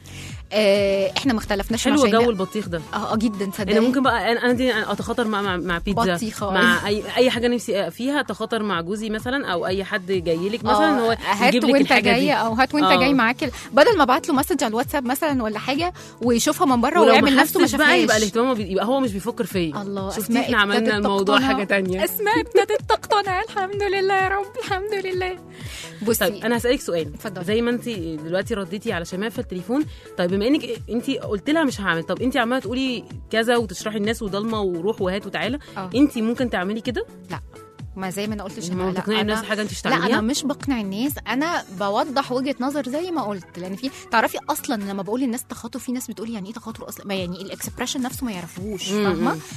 آه، احنا ما اختلفناش مع حلو شيماء. جو البطيخ ده اه آه، جدا انا تصدقي ممكن بقى انا أنا دي اتخاطر مع مع, مع بيتزا بطيخة. مع اي اي حاجه نفسي فيها اتخاطر مع جوزي مثلا او اي حد جاي لك مثلا ان هو هات يجيب لك وانت الحاجه جاي دي او هات وانت آه. جاي معاك ال- بدل ما ابعت له مسج على الواتساب مثلا ولا حاجه ويشوفها من بره ولو ويعمل ما نفسه ما حسش بقى يبقى شافهاش الاهتمام بي- يبقى هو مش بيفكر فيا الله شفتي أسماء احنا عملنا ابتدت الموضوع تقتنع. حاجه تانية اسماء ابتدت تقتنع الحمد لله يا رب الحمد لله بصي طيب انا هسالك سؤال اتفضلي. زي ما انت دلوقتي رديتي على شمال في التليفون طيب بما انك انت قلت لها مش هعمل طب انت عماله تقولي كذا وتشرحي الناس وضلمه وروح وهات وتعالى آه. انت ممكن تعملي كده لا ما زي ما انا قلت ما لشيماء لا تقنعي الناس أنا- حاجه انت مش لا انا تعمليها مش بقنع الناس انا بوضح وجهه نظر زي ما قلت لان في تعرفي اصلا لما بقول للناس تخاطر في ناس بتقول يعني ايه تخاطر اصلا ما يعني الاكسبريشن نفسه ما يعرفوش مم، فاهمه مم.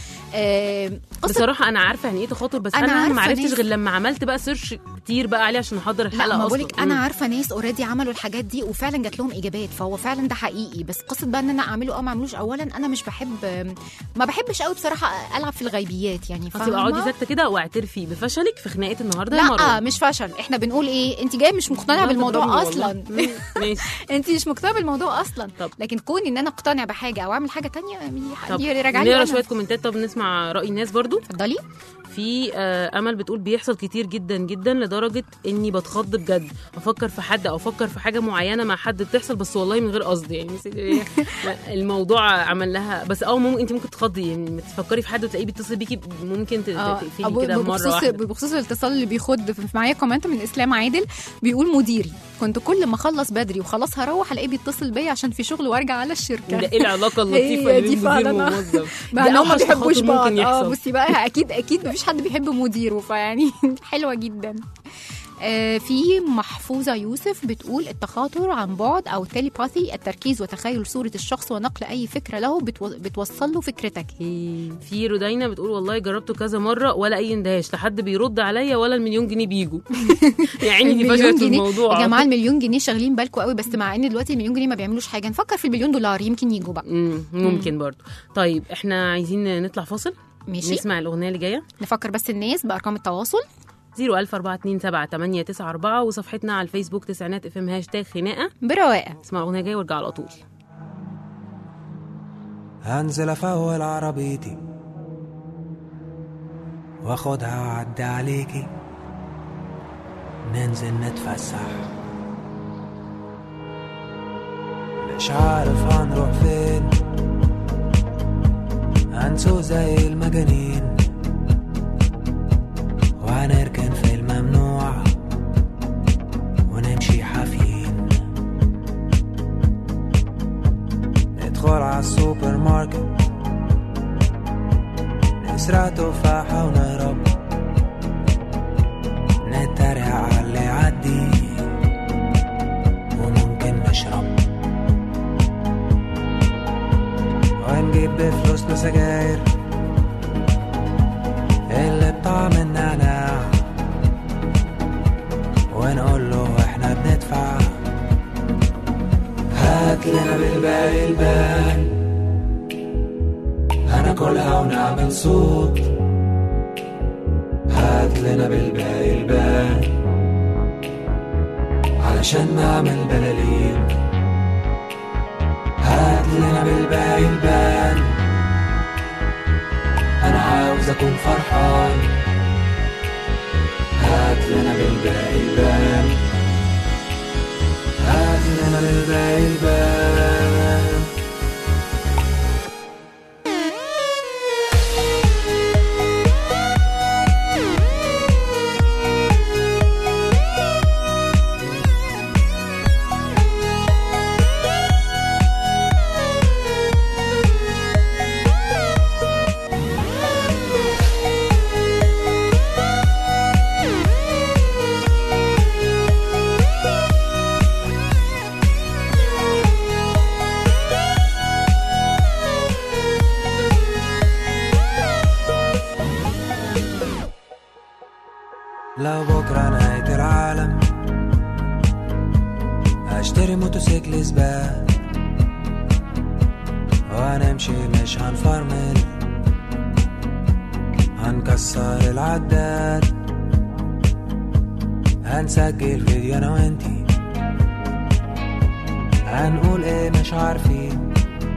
آه قصه بصراحه انا عارفه يعني ايه تخاطر بس أنا انا, عارفة ما عرفتش ناس- غير لما عملت بقى سيرش كتير بقى عليه عشان احضر الحلقه لا ما اصلا بقولك انا مم. عارفه ناس اوريدي عملوا الحاجات دي وفعلا جات لهم اجابات فهو فعلا ده حقيقي بس قصه بقى ان انا اعمله او ما اعملوش اولا انا مش بحب ما بحبش قوي بصراحه العب في الغيبيات يعني هتبقى اقعدي فاهمه ساكته كده واعترفي بفشلك في خناقه النهارده يا لا مروه مش فشل احنا بنقول ايه انت جايه مش مقتنعه لا بالموضوع تضربني اصلا والله. مم، ماشي انت مش مقتنعه بالموضوع اصلا طب. لكن كوني ان انا اقتنع بحاجه او اعمل حاجه تانية طب دي راجعه لي نقرا أنا. شويه كومنتات طب نسمع راي الناس برضو اتفضلي في آه، امل بتقول بيحصل كتير جدا جدا لدرجه اني بتخض بجد افكر في حد او افكر في حاجه معينه مع حد بتحصل بس والله من غير قصد يعني بس- إيه، الموضوع عمل لها بس اه ممكن انت ممكن تخضي يعني تفكري في حد وتلاقيه بيتصل بيكي ممكن ت- اه تقفلي أبو- كده مره بخصوص واحده بخصوص الاتصال اللي بيخد في- معايا كومنت من اسلام عادل بيقول مديري كنت كل ما اخلص بدري وخلاص هروح الاقيه بيتصل بيا عشان في شغل وارجع على الشركه ده ايه العلاقه اللطيفه هي اللي دي بين مدير فعلا. وموظف مع ده انهم ما أوحش بيحبوش تخاطر بعض ممكن اه يحصل. بصي بقى اكيد اكيد مفيش حد بيحب مديره فيعني حلوه جدا آه، في محفوظة يوسف بتقول التخاطر عن بعد أو تيليباثي التركيز وتخيل صورة الشخص ونقل أي فكرة له بتو- بتوصل له فكرتك في رودينا بتقول والله جربته كذا مره ولا اي اندهاش لا حد بيرد عليا ولا المليون جنيه بيجوا يعني دي المليون فشلت في جنيه- الموضوع يا جماعة المليون جنيه شاغلين بالكم قوي بس مع ان دلوقتي المليون جنيه ما بيعملوش حاجة نفكر في المليون دولار يمكن يجوا بقى مم، ممكن برضو طيب احنا عايزين نطلع فاصل ماشي نسمع الاغنيه اللي جايه نفكر بس الناس بأرقام التواصل 01427 وصفحتنا على الفيسبوك تسعينات اف ام هاشتاج خناقه برواقة اسمع الاغنيه جايه وارجع على طول هنزل افول عربيتي واخدها واعدي عليكي ننزل نتفسح مش عارف هنروح فين هنسوق زي المجانين وهنركن في الممنوع ونمشي حافيين ندخل على السوبر ماركت نسرق تفاحة ونهرب نتريق على اللي يعدي وممكن نشرب ونجيب بفلوسنا سجاير اللي بطعم النعناع ونقول له احنا بندفع هات لنا بالباقي الباقي هناكلها ونعمل صوت هات لنا بالباقي الباقي علشان نعمل بلالين هات لنا بالباقي الباقي انا عاوز اكون فرحان هات لنا بالباقي الباقي هات لنا بالباقي الباقي لو بكرة نهاية العالم هشتري موتوسيكل موتوسيكل سباق وهنمشي مش هنفرمل هنكسر العداد هنسجل فيديو انا وانتي هنقول ايه مش عارفين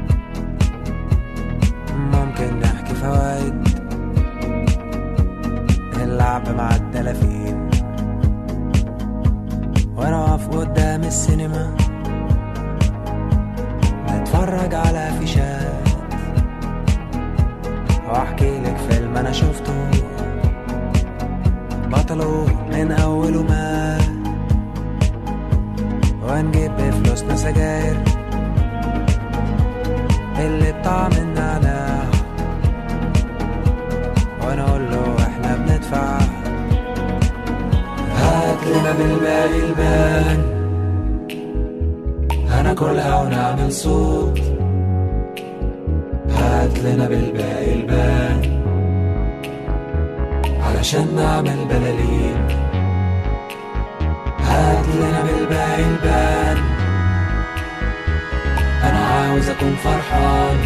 ممكن نحكي فوايد اللعب مع الدلافين وانا واقف قدام السينما نتفرج على فيشات واحكي لك فيلم انا شفته بطله من اوله ما ونجيب بفلوسنا سجاير اللي بطعم النعناع وانا اقول له احنا بندفع هات لنا بالباقي البان هناكلها ونعمل صوت هات لنا بالباقي البان علشان نعمل بلالين هات لنا بالباقي البان انا عاوز اكون فرحان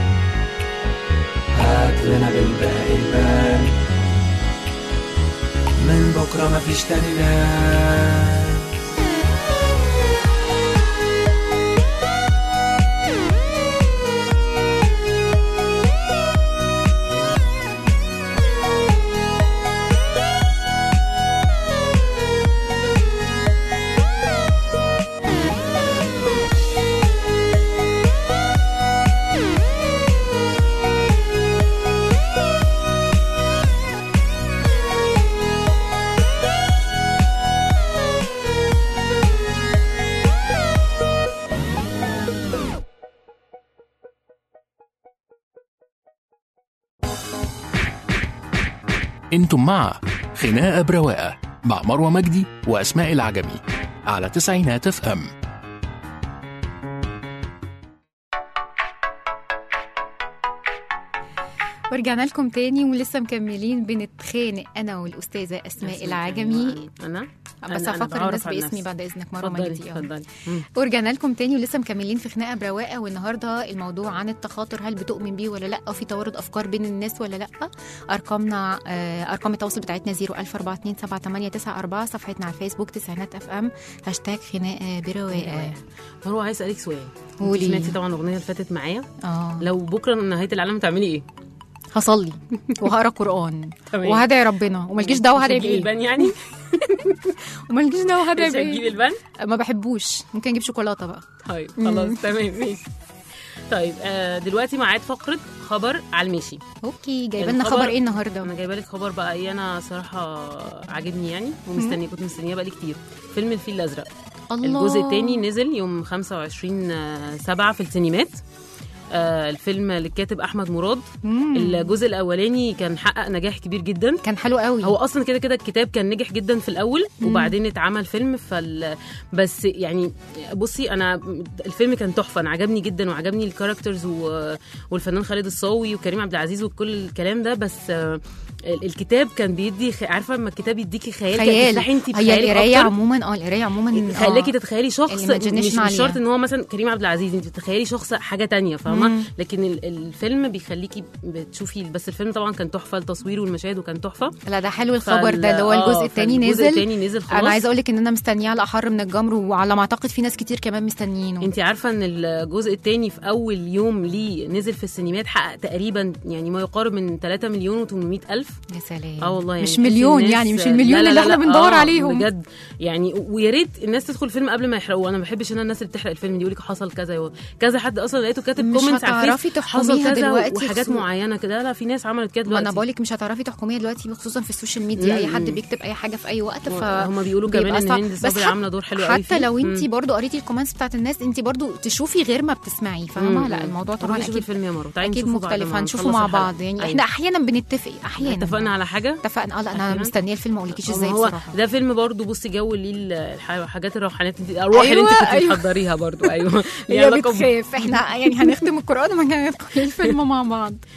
هات لنا بالباقي البان من بكره مفيش تاني ناس انتم مع خناقة برواقة مع مروة مجدي وأسماء العجمي على تسعينات اف ام ورجعنا لكم تاني ولسه مكملين بنتخانق انا والاستاذه اسماء العجمي انا بس أنا- أنا هفكر بعرف الناس عن باسمي نفسي. بعد اذنك مره اتفضلي مجدي اه اتفضلي مم. ورجعنا لكم تاني ولسه مكملين في خناقه برواقه والنهارده الموضوع عن التخاطر هل بتؤمن بيه ولا لا وفي توارد افكار بين الناس ولا لا ارقامنا آه، ارقام التواصل بتاعتنا 004278994 صفحتنا على الفيسبوك تسعينات اف ام هاشتاج خناقه برواقه مروه عايز اسالك سؤال قولي. انت سمعتي طبعا الاغنيه اللي فاتت معايا اه لو بكره نهايه العالم تعملي ايه؟ هصلي وهقرا قران تمام. وهدعي ربنا ومالكيش دعوه مش هدعي هتجيبي بايه البان يعني؟ ومالكيش دعوه هدعي مش هتجيبي بايه البان؟ ما بحبوش ممكن اجيب شوكولاته بقى طيب خلاص تمام ماشي طيب آه دلوقتي معاد فقره خبر على المشي اوكي جايبه لنا الخبر- خبر ايه النهارده انا جايبه لك خبر بقى ايه انا صراحه عاجبني يعني ومستنيه كنت مستنياه بقالي كتير فيلم الفيل الازرق الله الجزء الثاني نزل يوم 25 7 في السينمات آه الفيلم للكاتب احمد مراد مم. الجزء الاولاني كان حقق نجاح كبير جدا كان حلو قوي هو اصلا كده كده الكتاب كان نجح جدا في الاول وبعدين اتعمل فيلم فال بس يعني بصي انا الفيلم كان تحفه انا عجبني جدا وعجبني الكاركترز و... والفنان خالد الصاوي وكريم عبد العزيز وكل الكلام ده بس آه، ال- الكتاب كان بيدي خ... عارفه لما الكتاب يديكي خيال كان خيال تفتحي انت هي بخيالك القرايه أكتر. عموما اه القرايه عموما خلاكي آه. تتخيلي شخص ال imagination مش, مش عالية. شرط ان هو مثلا كريم عبد العزيز انت بتتخيلي شخص حاجه تانية فاهمه مم. لكن ال- الفيلم بيخليكي بتشوفي بس الفيلم طبعا كان تحفه التصوير والمشاهد وكان تحفه لا ده حلو الخبر فال- ده اللي هو آه، الجزء الثاني فالجزء نزل التاني نزل خلاص انا عايزه اقول لك ان انا مستنياه على احر من الجمر وعلى ما اعتقد في ناس كتير كمان مستنيينه انت عارفه ان الجزء الثاني في اول يوم ليه نزل في السينمات حقق تقريبا يعني ما يقارب من 3 مليون و800 الف يا سلام اه والله يعني مش تحسي مليون الناس- يعني مش لا المليون لا اللي لا احنا لا، بندور آه، عليهم بجد يعني ويا ريت الناس تدخل الفيلم قبل ما يحرقوه انا ما بحبش ان أنا الناس اللي بتحرق الفيلم دي يقول لك حصل كذا و- كذا حد اصلا لقيته كاتب مش كومنتس على هتعرفي الفيس تحكميها حصل كذا دلوقتي وحاجات خصوصا- معينه كده لا في ناس عملت كده ما دلوقتي انا بقول لك مش هتعرفي تحكميها دلوقتي خصوصا في السوشيال ميديا اي حد بيكتب اي حاجه في اي وقت ف هم بيقولوا بيبقى كمان ان صعب. هند بس صبري حت- عامله دور حلو قوي حتى فيه. لو انت مم. برضو قريتي الكومنتس بتاعت الناس انت برضو تشوفي غير ما بتسمعي فاهمه مم. لا الموضوع طبعا روحي شوفي اكيد الفيلم يا مروه تعالي اكيد نشوفه بعد مختلف ما هنشوفه نخلص مع الحلقة. بعض يعني أيوة. احنا احيانا بنتفق احيانا اتفقنا على حاجه اتفقنا لا انا أخيراً. مستنيه الفيلم ما اقولكيش ما ازاي هو بصراحه ده فيلم برضه بصي جو ليه ال- الح- الحاجات الروحانيات انت الارواح اللي انت أيوة، كنت أيوة. بتحضريها برضه ايوه ليها هي علاقة ب- بتخاف احنا يعني هنختم القران وما ندخل الفيلم مع بعض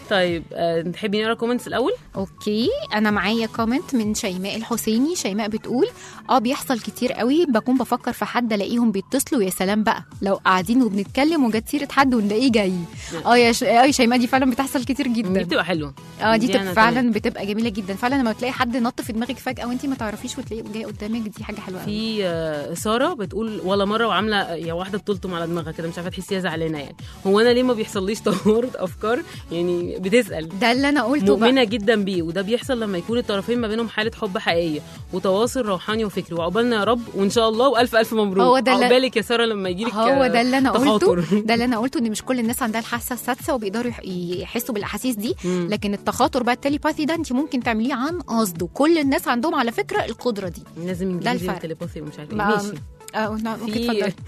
طيب آه، تحبي نقرا كومنتس الاول اوكي انا معايا كومنت من شيماء الحسيني شيماء بتقول اه بيحصل كتير قوي بكون بفكر في حد الاقيهم بيتصلوا يا سلام بقى لو قاعدين وبنتكلم وجت سيره حد ونلاقيه جاي اه يا ش... اه يا شيماء دي فعلا بتحصل كتير دي جدا بتبقى حلوه اه دي, دي تبقى أنا فعلا بتبقى جميله جدا فعلا لما تلاقي حد نط في دماغك فجاه وانت ما تعرفيش وتلاقيه جاي قدامك دي حاجه حلوه قوي في آه، ساره بتقول ولا مره وعامله يا واحده بتلطم على دماغها كده مش عارفه تحسيها زعلانه يعني هو انا ليه ما بيحصليش توارد افكار يعني بتسال ده اللي انا قلته بقى مؤمنه جدا بيه وده بيحصل لما يكون الطرفين ما بينهم حاله حب حقيقيه وتواصل روحاني وفكري وعقبالنا يا رب وان شاء الله والف الف مبروك هو ده اللي- عقبالك يا ساره لما يجيلك هو ده اللي انا قلته تخاطر. ده اللي انا قلته ان مش كل الناس عندها الحاسه السادسه وبيقدروا يح- يحسوا بالاحاسيس دي مم. لكن التخاطر بقى التليباثي ده انت ممكن تعمليه عن قصد وكل الناس عندهم على فكره القدره دي لازم ده انجليزي الفرق. وتليباثي ومش عارف ايه ما- ماشي اه نعم، ممكن في اتفضل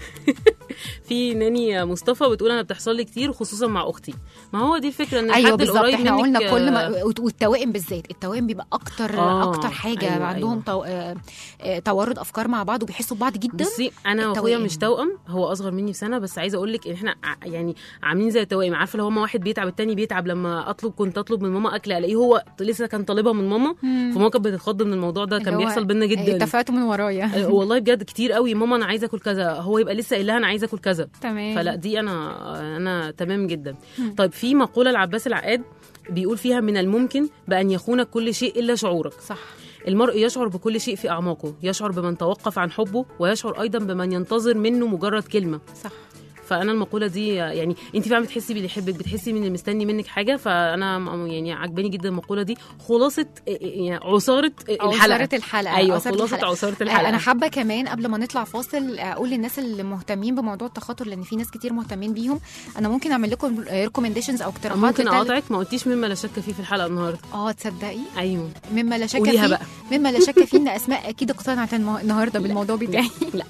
في ناني مصطفى بتقول انا بتحصل لي كتير خصوصا مع اختي ما هو دي الفكره ان ايوه الحد بالظبط القريب احنا منك قلنا كل آه، ما والتوائم بالذات التوائم بيبقى اكتر آه، اكتر حاجه أيوة، عندهم أيوة. تو... آه، آه، توارد افكار مع بعض وبيحسوا ببعض جدا بصي انا واخويا التوائم. مش توأم هو اصغر مني بسنه بس عايزه اقول لك ان احنا ع- يعني عاملين زي التوائم عارفه لو هما واحد بيتعب التاني بيتعب لما اطلب كنت اطلب من ماما اكل الاقيه هو لسه كان طالبها من ماما مم. فماما كانت بتتخض من الموضوع ده كان اللي هو بيحصل بينا جدا اتفقتوا من ورايا آه، والله بجد كتير قوي ماما انا عايزه اكل كذا هو يبقى لسه قايل لها انا عايزه اكل كذا تمام فلا دي انا انا تمام جدا طيب في مقوله لعباس العقاد بيقول فيها من الممكن بان يخونك كل شيء الا شعورك صح المرء يشعر بكل شيء في اعماقه يشعر بمن توقف عن حبه ويشعر ايضا بمن ينتظر منه مجرد كلمه صح فانا المقوله دي يعني انت فعلا بتحسي باللي يحبك بتحسي من اللي مستني منك حاجه فانا م- يعني عجباني جدا المقوله دي خلاصه يعني عصاره الحلقه عصارة الحلقه ايوه عصارة خلاصه الحلقة. عصاره آه، الحلقه انا حابه كمان قبل ما نطلع فاصل اقول للناس اللي مهتمين بموضوع التخاطر لان في ناس كتير مهتمين بيهم انا ممكن اعمل لكم ريكومنديشنز او اقتراحات ممكن لتل- اقاطعك ما قلتيش مما لا شك فيه في الحلقه النهارده اه تصدقي ايوه مما لا شك قوليها فيه بقى. مما لا شك فيه ان اسماء اكيد اقتنعت المو- النهارده بالموضوع بتاعي لا.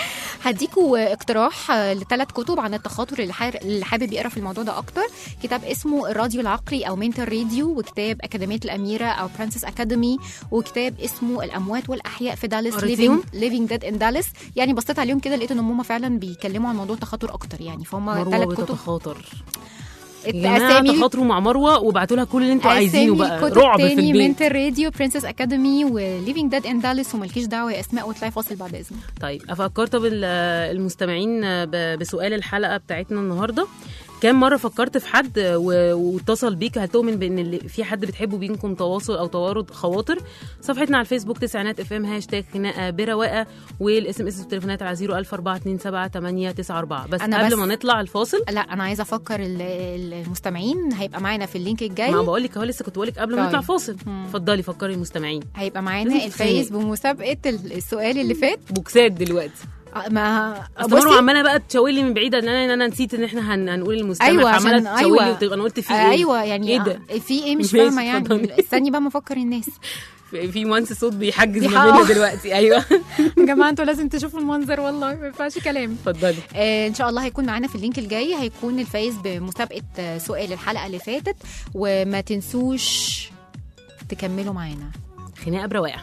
هديكوا اقتراح لثلاث كتب عن التخاطر اللي حار- اللي حابب يقرا في الموضوع ده اكتر كتاب اسمه الراديو العقلي او مينتال راديو وكتاب اكاديميه الاميره او برنسس اكاديمي وكتاب اسمه الاموات والاحياء في دالاس قريتيهم؟ ليفينج ديد ان دالاس يعني بصيت عليهم كده لقيت ان هم فعلا بيتكلموا عن موضوع التخاطر اكتر يعني فهم مروه ثلاث كتب بتتخاطر يا جماعه اسامي تخاطروا مع مروه وابعتوا لها كل اللي انتوا عايزينه أسامي بقى كتب رعب في تاني البيت منتل راديو برنسس اكاديمي وليفينج ديد ان دالاس ومالكيش دعوه يا اسماء وطلعي فاصل بعد اذنك طيب افكر طب ال- المستمعين ب- بسؤال الحلقه بتاعتنا النهارده كم مره فكرت في حد و- واتصل بيك هل تؤمن بان اللي في حد بتحبه بينكم تواصل او توارد خواطر صفحتنا على الفيسبوك تسعينات اف ام هاشتاج خناقه برواقه والاس ام اس والتليفونات على 00427 بس أنا قبل بس- ما نطلع الفاصل لا انا عايزه افكر ال- ال- المستمعين هيبقى معانا في اللينك الجاي ما بقول لك اهو لسه كنت بقول لك قبل ما طيب. نطلع فاصل مم. اتفضلي فكري المستمعين هيبقى لازم معانا الفايز بمسابقه ال- السؤال اللي فات بوكسات دلوقتي آه، ما اصل مروه بصي عماله بقى تشاور لي من بعيد ان انا ان انا نسيت ان احنا هن... هنقول المستمع ايوه فعمالة عشان تشاور لي ايوه وتبقى انا قلت في آه، ايه ايوه يعني ايه ده آه، في ايه مش ماشي، فاهمه يعني اتفضلي. استني بقى ما افكر الناس في في مهندس صوت بيحجز ما بيحاول. بيننا دلوقتي ايوه يا جماعه انتوا لازم تشوفوا المنظر والله ما ينفعش كلام اتفضلي آه، ان شاء الله هيكون معانا في اللينك الجاي هيكون الفايز بمسابقه آه، سؤال الحلقه اللي فاتت وما تنسوش تكملوا معانا خناقه برواقه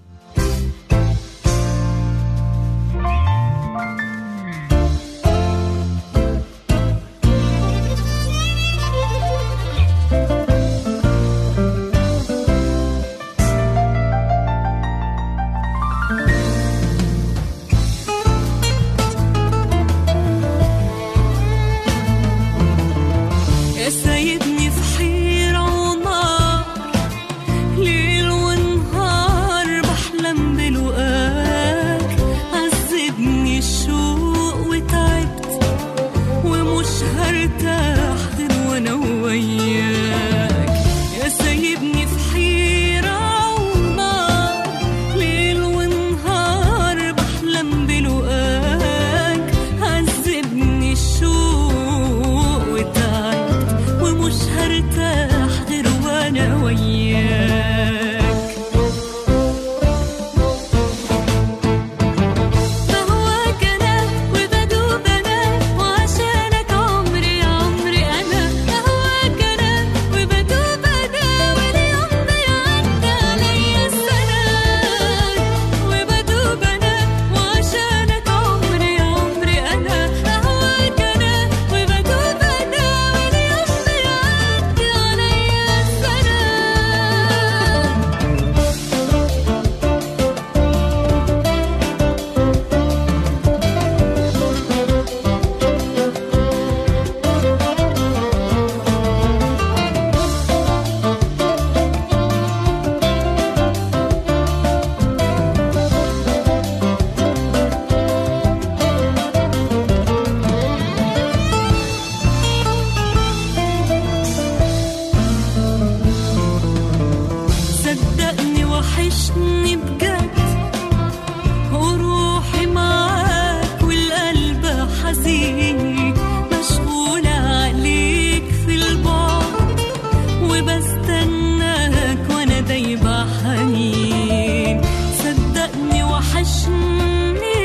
يا سايبني في حيرة ونار ليل ونهار بحلم بلقاك عذبني الشوق وتعبت ومش هرتاح غير وانا وياك يا سايبني في حيرة ونار ليل ونهار بحلم بلقاك عذبني الشوق وتعبت ومش هرتاح غير وانا وياك بهواك انا وبدوب انا وعشانك عمري عمري انا بهواك انا وبدوب انا واليوم بيعدي عليا السنة وبدوب انا وعشانك عمري عمري انا بهواك انا وبدوب انا واليوم بيعدي عليا وحشني بجد وروحي معاك والقلب حزين مشغولة عليك في البعد وبستناك وانا دايبة حنين صدقني وحشني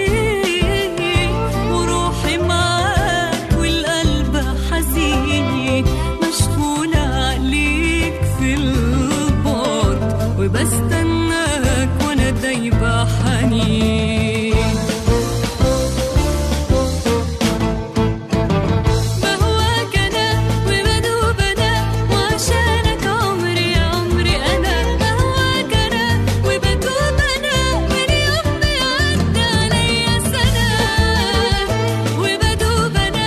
وروحي معاك والقلب حزين مشغولة عليك في البعد وبستناك وانا دايبة حنين بهواك انا وبدوب انا وعشانك عمري عمري انا بهواك انا وبدوب انا من يوم بيعدي عليا سنه وبدوب انا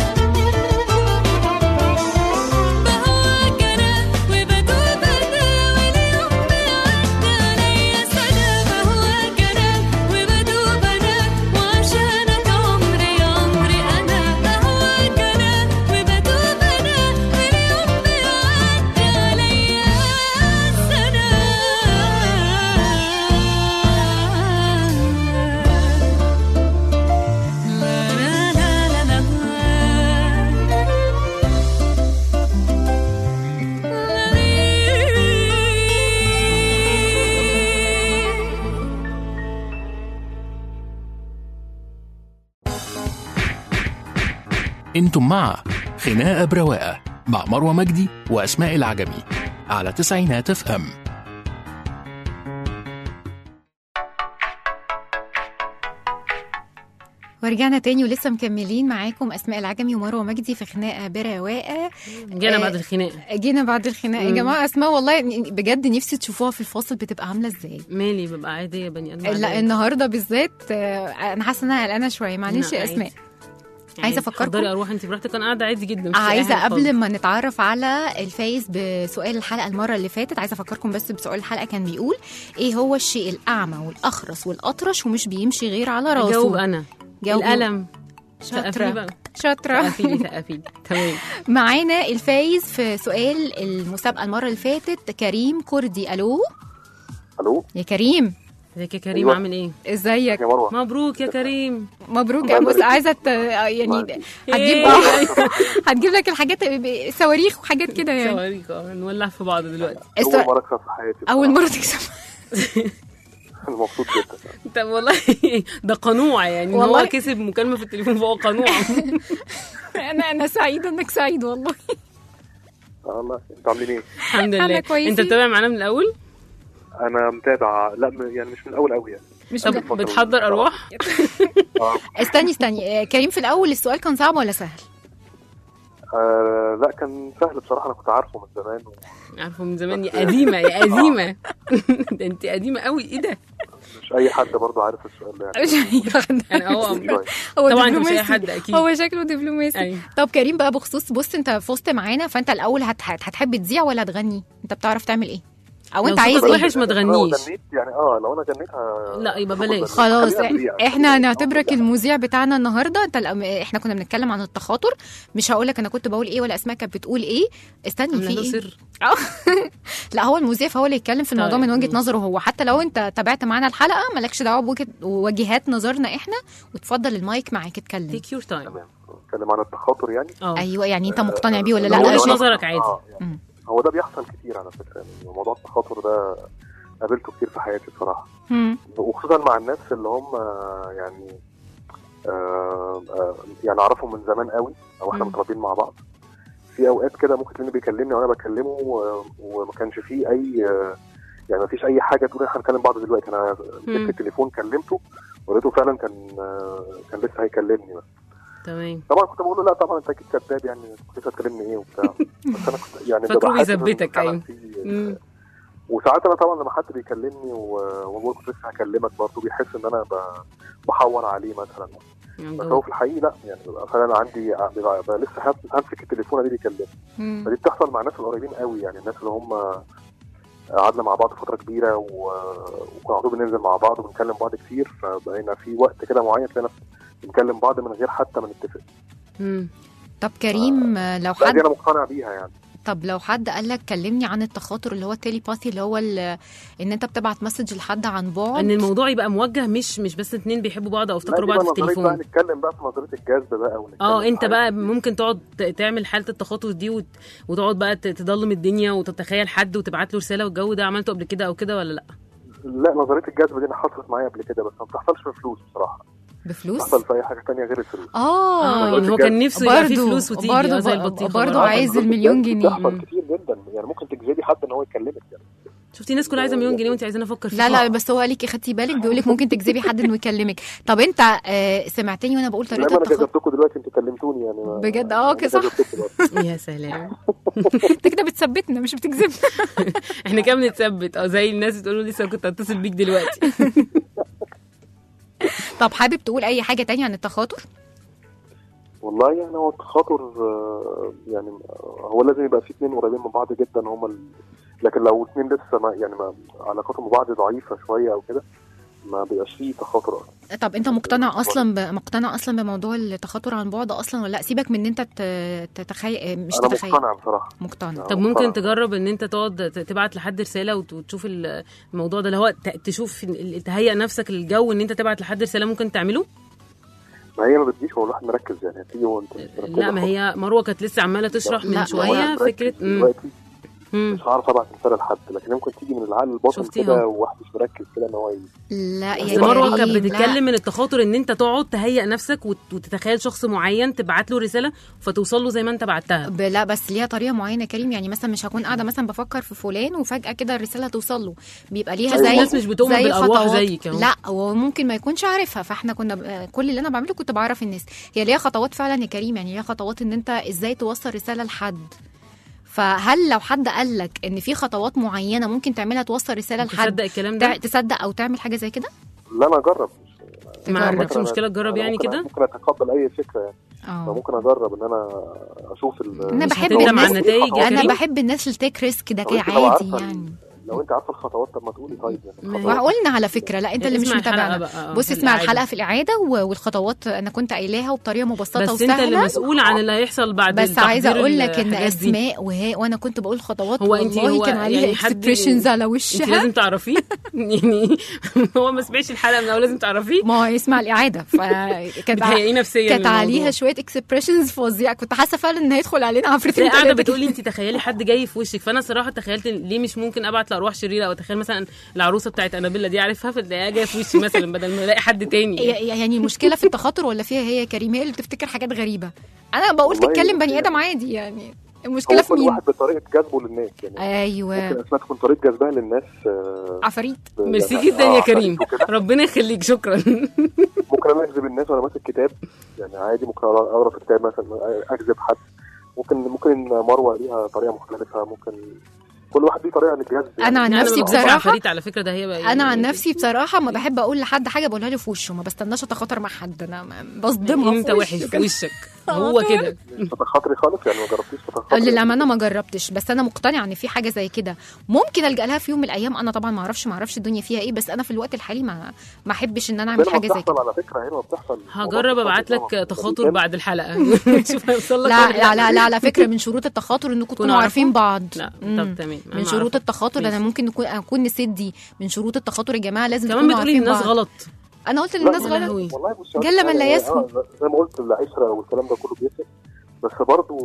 بهواك انا وبدوب انا واليوم بيعدي عليا سنه بهواك انا وبدوب انا وعشانك عمري عمري انا بهواك انا وبدوب انا واليوم بيعدي عليا سنه لا لا لا انتم مع خناقة برواقة مع مروة مجدي وأسماء العجمي على تسعينات اف ام ورجعنا تاني ولسه مكملين معاكم اسماء العجمي ومروه مجدي في خناقه برواقه جينا آه، بعد الخناقه جينا بعد الخناقه يا مم. جماعه اسماء والله بجد نفسي تشوفوها في الفاصل بتبقى عامله ازاي مالي ببقى عاديه بني ادم لا عادية. النهارده بالذات آه، انا حاسه ان انا قلقانه شويه معلش لا، يا عادي. اسماء يعني عايزة أفكركم- اتفضلي اروح انت براحتك انا قاعده عادي جدا مفيش أي عايزه حاجة قبل خالص. ما نتعرف على الفايز بسؤال الحلقه المره اللي فاتت عايزه افكركم بس بسؤال الحلقه كان بيقول ايه هو الشيء الاعمى والاخرس والاطرش ومش بيمشي غير على راسه جاوب انا جاوبوا. القلم سقفيلي شاطره بقى شاطره سقفيلي سقفيلي تمام معانا الفايز في سؤال المسابقه المره اللي فاتت كريم كردي الو الو يا كريم ازيك يا كريم أيوة. عامل ايه ازيك يا مروه مبروك يا كريم مبروك الله بص يبارك عايزه ت- يعني هتجيب إيه. هتجيب لك الحاجات ب- صواريخ وحاجات كده يعني صواريخ اه نولع في بعض دلوقتي اول السؤال- مره اكسب في حياتي اول بصراحة. مره تكسب مبسوط جدا طب والله ده قنوع يعني والله والله. هو كسب مكالمه في التليفون فهو قنوع انا انا سعيده انك سعيد والله آه والله انتوا عاملين ايه؟ الحمد أنا لله كويسين. انت متابع معانا من الاول انا متابع لا م- يعني مش من الاول قوي يعني مش طب الفترة بتحضر دي. ارواح اه استني استني آه، كريم في الاول السؤال كان صعب ولا سهل آه، لا كان سهل بصراحه انا كنت عارفه من زمان عارفه من زمان يا قديمه يا قديمه ده انت قديمه قوي ايه ده مش اي حد برضه عارف السؤال ده يعني انا هو شوية. هو طبعا انت مش اي دبلوماسي. حد اكيد هو شكله دبلوماسي أيوة. طب كريم بقى بخصوص بص انت فزت معانا فانت الاول هت... هت- هتحب تذيع ولا تغني انت بتعرف تعمل ايه او لو انت عايز صوتك ايه وحش ما لو تغنيش غنيت يعني اه لو انا غنيت ه- لا يبقى هاخد بلاش. بالي. خلاص خلينا نذيع. احنا هنعتبرك المذيع بتاعنا النهارده انت الأم- احنا كنا بنتكلم عن التخاطر مش هقول لك انا كنت بقول ايه ولا اسماء كانت بتقول ايه استني في ده ايه سر آه. لا هو المذيع فهو اللي يتكلم في الموضوع طيب، من وجهه ماشي. نظره هو حتى لو انت تابعت معانا الحلقه مالكش دعوه بوجهه وجهات نظرنا احنا وتفضل المايك معاك اتكلم تيك يور تايم تمام نتكلم عن التخاطر يعني اه ايوه يعني انت مقتنع بيه ولا لو لا وجهة عشان- نظرك عادي. آه، يعني مم. هو ده بيحصل كتير على فكره يعني موضوع التخاطر ده قابلته كتير في حياتي بصراحه مم. وخصوصا مع الناس اللي هم يعني آه آه يعني اعرفهم من زمان قوي او احنا مم. متربيين مع بعض في اوقات كده ممكن تلاقيني بيكلمني وانا بكلمه و- وما كانش فيه اي آه، يعني ما فيش اي حاجه تقول احنا هنكلم بعض دلوقتي انا مم. مسكت التليفون كلمته ولقيته فعلا كان آه، كان لسه هيكلمني بس تمام طبعا كنت بقول له لا طبعا انت اكيد كذاب يعني كنت لسه هتكلمني ايه وبتاع بس انا كنت يعني فاكره ببقى حاسس إن بيثبتك، فعلاً أيوة. في- مم. وساعات انا طبعا لما حد بيكلمني و- وبقول كنت لسه هكلمك برضه بيحس ان انا ب- بحور عليه مثلا بس هو في الحقيقه لا يعني بيبقى فعلا عندي بيبقى بيبقى لسه هف- همسك التليفون دي بيكلمني مم. فدي بتحصل مع الناس القريبين قوي يعني الناس اللي هم قعدنا مع بعض فتره كبيره و- وكنا على طول بننزل مع بعض وبنكلم بعض كتير فبقينا في وقت كده معين تلاقينا بنكلم بعض من غير حتى ما نتفق مم. طب كريم آه، لو لا حد دي انا مقتنع بيها يعني طب لو حد قال لك كلمني عن التخاطر اللي هو التيليباثي اللي هو ال- ان انت بتبعت مسج لحد عن بعد ان الموضوع يبقى موجه مش مش بس اتنين بيحبوا بعض او لا، افتكروا دي بعض بقى في نظرية بقى التليفون نتكلم بقى في نظريه الجذب بقى ونتكلم اه انت عن- بقى ممكن تقعد ت- تعمل حاله التخاطر دي وت... وتقعد بقى ت- تضلم الدنيا وتتخيل حد وتبعت له رساله والجو ده عملته قبل كده او كده ولا لا لا نظريه الجذب دي انا حصلت معايا قبل كده بس ما بتحصلش بفلوس بصراحه بفلوس بتحصل في اي حاجه تانية غير الفلوس اه اه يعني هو كان نفسه يبقى فيه برضو- فلوس وتيجي برضو- اه زي البطيخه برضو برضه. عايز المليون جنيه بتحصل كتير جدا يعني ممكن تجذبي حد ان هو يكلمك يعني شفتي ناس كلها عايزه مليون جنيه وانت عايزاني افكر لا فيها لا بس هو ليكي خدتي بالك بيقول لك ممكن تجذبي حد انه يكلمك طب انت آه سمعتني وانا بقول لا طريقه ما انا التخاطر جذبتكم دلوقتي انتوا كلمتوني يعني ما- بجد اه أنا كده صح جذبتكم برضه. يا سلام انت كده بتثبتنا مش بتجذبنا احنا كده بنتثبت اه زي الناس بتقولوا لسه كنت هتصل بيك دلوقتي طب حابب تقول اي حاجه تانية عن التخاطر والله يعني هو التخاطر آه، يعني آه، هو لازم يبقى في اتنين قريبين من بعض جدا هما ال... لكن لو اتنين لسه ما يعني ما علاقتهم ببعض ضعيفه شويه او كده ما بيبقاش فيه تخاطر أصلاً. طب انت مقتنع اصلا ب... مقتنع اصلا بموضوع التخاطر عن بعد اصلا ولا لا سيبك من ان انت ت- تتخيل مش انا تتخيل مقتنع بصراحه مقتنع طب ممكن تجرب ان انت تقعد ت- تبعت لحد رساله وت- وتشوف ال- الموضوع ده اللي هو ت- تشوف ال- تهيئ نفسك للجو ان انت تبعت لحد رساله ممكن تعمله ما هي ما بتجيش هو الواحد مركز يعني هتيجي وانت مش مركز لا ما هي مروه كانت لسه عماله تشرح من شويه فكره مم. دلوقتي مش هعرف ابعت رساله لحد لكن ممكن تيجي من العقل الباطن شفتيها. كده وواحد مش مركز كده ان هو ي... لا بس يا مروه كانت كريم، لا. بتتكلم من التخاطر ان انت تقعد تهيئ نفسك وت- وتتخيل شخص معين تبعت له رساله فتوصل له زي ما انت بعتها ب- لا بس ليها طريقه معينه يا كريم يعني مثلا مش هكون قاعده مثلا بفكر في فلان وفجاه كده الرساله توصل له بيبقى ليها أيوة. زي الناس مش بتؤمن زي بالأرواح خطوات. زيك أهو. لا هو ممكن ما يكونش عارفها فاحنا كنا ب- كل اللي انا بعمله كنت بعرف الناس هي ليها خطوات فعلا يا كريم يعني ليها خطوات ان انت ازاي توصل رساله لحد فهل لو حد قال لك ان في خطوات معينه ممكن تعملها توصل رساله لحد تصدق الكلام ده؟ تع- تصدق او تعمل حاجه زي كده لا انا اجرب ما تجرب. عندكش مشكله تجرب أنا يعني ممكن- كده ممكن اتقبل اي فكره يعني اه فممكن اجرب ان انا اشوف ال... انا مش بحب هتندم على الناس النتائج يا انا كريم؟ بحب الناس اللي تيك ريسك ده طب كده انت لو عادي عارفة يعني لو انت عارفه الخطوات طب ما تقولي طيب يعني ما هي- الخطوات. وقلنا على فكره لا انت اللي مش اسمع الحلقة متابعنا بقى، آه، بص في اسمع الإعادة. الحلقه في الاعاده و- والخطوات انا كنت قايلاها وبطريقه مبسطه بس وسهله انت اللي مسؤول عن اللي هيحصل بعد بس عايزه التحضير اقول لك ان الحاجات دي. اسماء وهي وانا كنت بقول خطوات هو انت والله هو كان عليها يعني حد اكسبريشنز على انت وشها لازم تعرفيه يعني هو ما سمعش الحلقه من اول لازم تعرفيه ما هو يسمع الاعاده فكانت بتهيئيه نفسيا كانت للموضوع. عليها شويه اكسبريشنز فظيعه كنت حاسه فعلا ان هيدخل علينا عفريت هي قاعده التلاتة بتقولي انت تخيلي حد جاي في وشك فانا صراحه تخيلت ليه مش ممكن ابعت لارواح شريره او اتخيل مثلا العروسه بتاعت انابيلا دي عارفها فتلاقيها جايه في وشي مثلا بدل ما الاقي حد تاني ي- يعني المشكله في التخاطر ولا فيها هي يا كريم هي اللي بتفتكر حاجات غريبه انا بقول والله تتكلم بني ادم عادي يعني المشكله هو في كل مين واحد بطريقه جذبه للناس يعني ممكن ايوه اسماء تكون طريقه جذبها للناس آه، عفاريت ب- ميرسي يعني- جدا آه، يا كريم عفاريت وكده. ربنا يخليك شكرا ممكن انا اجذب الناس وانا ماسك كتاب يعني عادي ممكن اقرا أقرأ في كتاب مثلا اجذب حد ممكن ممكن مروه ليها طريقه مختلفه ممكن كل واحد ليه طريقه للجذب أنا عن يعني نفسي ما بحبش بصراحة- عفاريت على فكره ده هي بقى انا عن نفسي بصراحه ما بحب اقول لحد حاجه بقولها له في وشه ما بستناش اتخاطر مع حد انا ما- بصدمها انت في وحش وشه في كده. وشك هو كده مش تخاطري خالص يعني ما جربتيش تخاطري اقول للامانه ما جربتش بس انا مقتنعه ان في حاجه زي كده ممكن الجا لها في يوم من الايام انا طبعا ما اعرفش ما اعرفش الدنيا فيها ايه بس انا في الوقت الحالي ما ما احبش ان انا اعمل هنا ما حاجه زي بتحصل كده على فكره هنا ما بتحصل هجرب ابعت لك تخاطر بعد الحلقه شوف هيوصل لك لا ولا لا لا لا على فكره من شروط التخاطر انكم تكونوا عارفة؟ عارفين بعض لا مم. طب تمام أنا من شروط عارفة. التخاطر انا ماشي. ممكن نكون اكون نسيت دي من شروط التخاطر يا جماعه لازم كمان تكونوا بتقولي عارفين الناس بعض غلط انا قلت لا، للناس يا غلط لهوي. والله بص جل من لا يعني، يسهو. آه، زي ما قلت العشره والكلام ده كله بيفرق بس برضه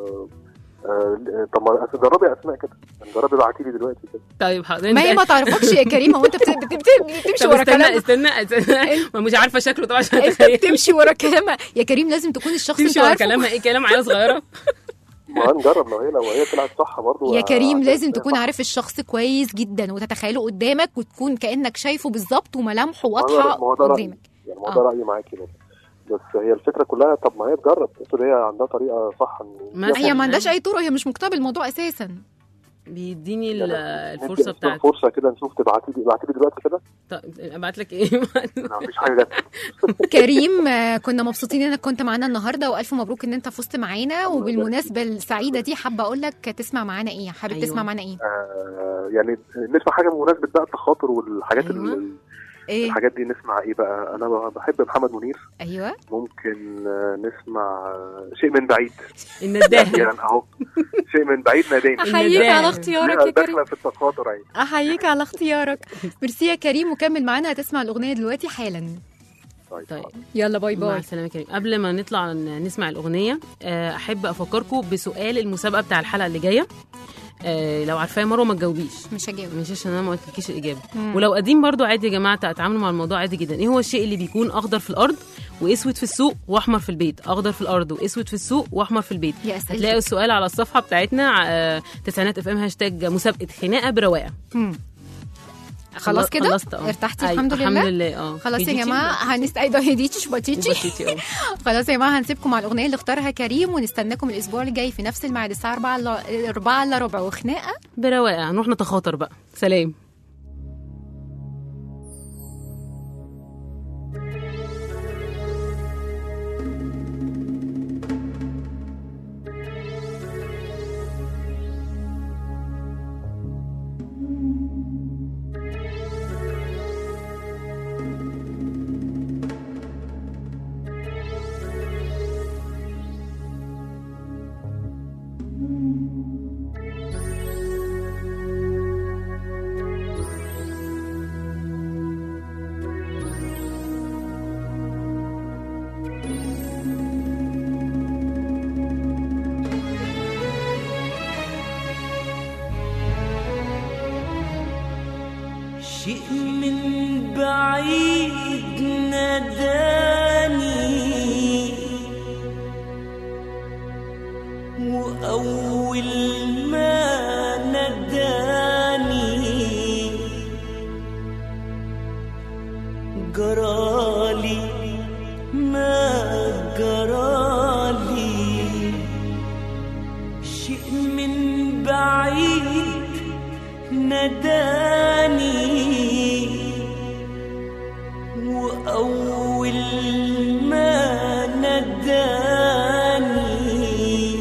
آه، آه، طب ما أصل جربي اسماء كده يعني جربي ابعتي لي دلوقتي كده طيب حاضر ما هي انت- ما تعرفكش يا كريمه وانت بت- بت- بت- بتمشي طب ورا استنى كلامها استنى استنى ما مش عارفه شكله طبعا عشان انت اتخيل بتمشي ورا كلامها يا كريم لازم تكون الشخص تمشي انت ورا عارفه كلامها ايه كلام عيال صغيره ما نجرب لو هي لو هي طلعت صح برضه يا كريم آه، لازم هي تكون صح. عارف الشخص كويس جدا وتتخيله قدامك وتكون كانك شايفه بالظبط وملامحه ما هو ده- واضحه ما هو ده رأيي قدامك يعني ما هو ده رايي معاكي برضه. بس هي الفكره كلها طب ما هي تجرب افرض هي عندها طريقه صح إن- ما هي ما عندهاش اي طرق هي مش مقتنعه بالموضوع اساسا بيديني ال- يعني الفرصه ندي أسماء بتاعتي فرصه كده نشوف تبعتي لي ابعتي لي دلوقتي كده طب ابعت لك ايه ما فيش حاجه جت كريم آه، كنا مبسوطين انك كنت معانا النهارده والف مبروك ان انت فزت معانا وبالمناسبه السعيده دي حابه اقول لك تسمع معانا ايه حابب أيوة. تسمع معانا ايه آه يعني نسمع حاجه بمناسبه بقى التخاطر والحاجات أيوة. ال- ايه الحاجات دي نسمع ايه بقى انا بحب محمد منير ايوه ممكن آه، نسمع آه، شيء من بعيد النداهه يعني اهو شيء من بعيد ناداني احييك النداء. على اختيارك يا كريم داخله في التقاطر اهي احييك على اختيارك ميرسي يا كريم وكمل معانا هتسمع الاغنيه دلوقتي حالا طيب, طيب يلا باي مع باي السلامه يا كريم قبل ما نطلع ن- نسمع الاغنيه آه، احب افكركم بسؤال المسابقه بتاع الحلقه اللي جايه آه، لو عارفاه مروه ما تجاوبيش مش هجاوب مش عشان انا ما قلتلكيش الاجابه مم. ولو قديم برضو عادي يا جماعه اتعاملوا مع الموضوع عادي جدا ايه هو الشيء اللي بيكون اخضر في الارض واسود في السوق واحمر في البيت اخضر في الارض واسود في السوق واحمر في البيت يا أسئلتك. هتلاقوا السؤال على الصفحه بتاعتنا آه، تسعينات اف ام هاشتاج مسابقه خناقه برواقه مم. خلاص كده خلصت اه ارتحتي أيوة، الحمد لله الحمد لله اه خلاص يا هديتي جماعه هنست ايه ده هديتش بطيتي وبطيتي اه خلاص يا جماعه هنسيبكم مع الاغنيه اللي اختارها كريم ونستناكم الاسبوع الجاي في نفس الميعاد الساعه 4 الا 4 الا ربع وخناقه برواقه هنروح نتخاطر بقى سلام شيء من بعيد ناداني وأول ما ناداني جرالي ما جرالي شيء من بعيد ناداني وأول ما ناداني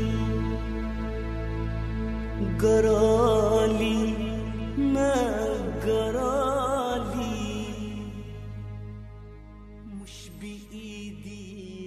جرالي ما جرالي مش بإيدي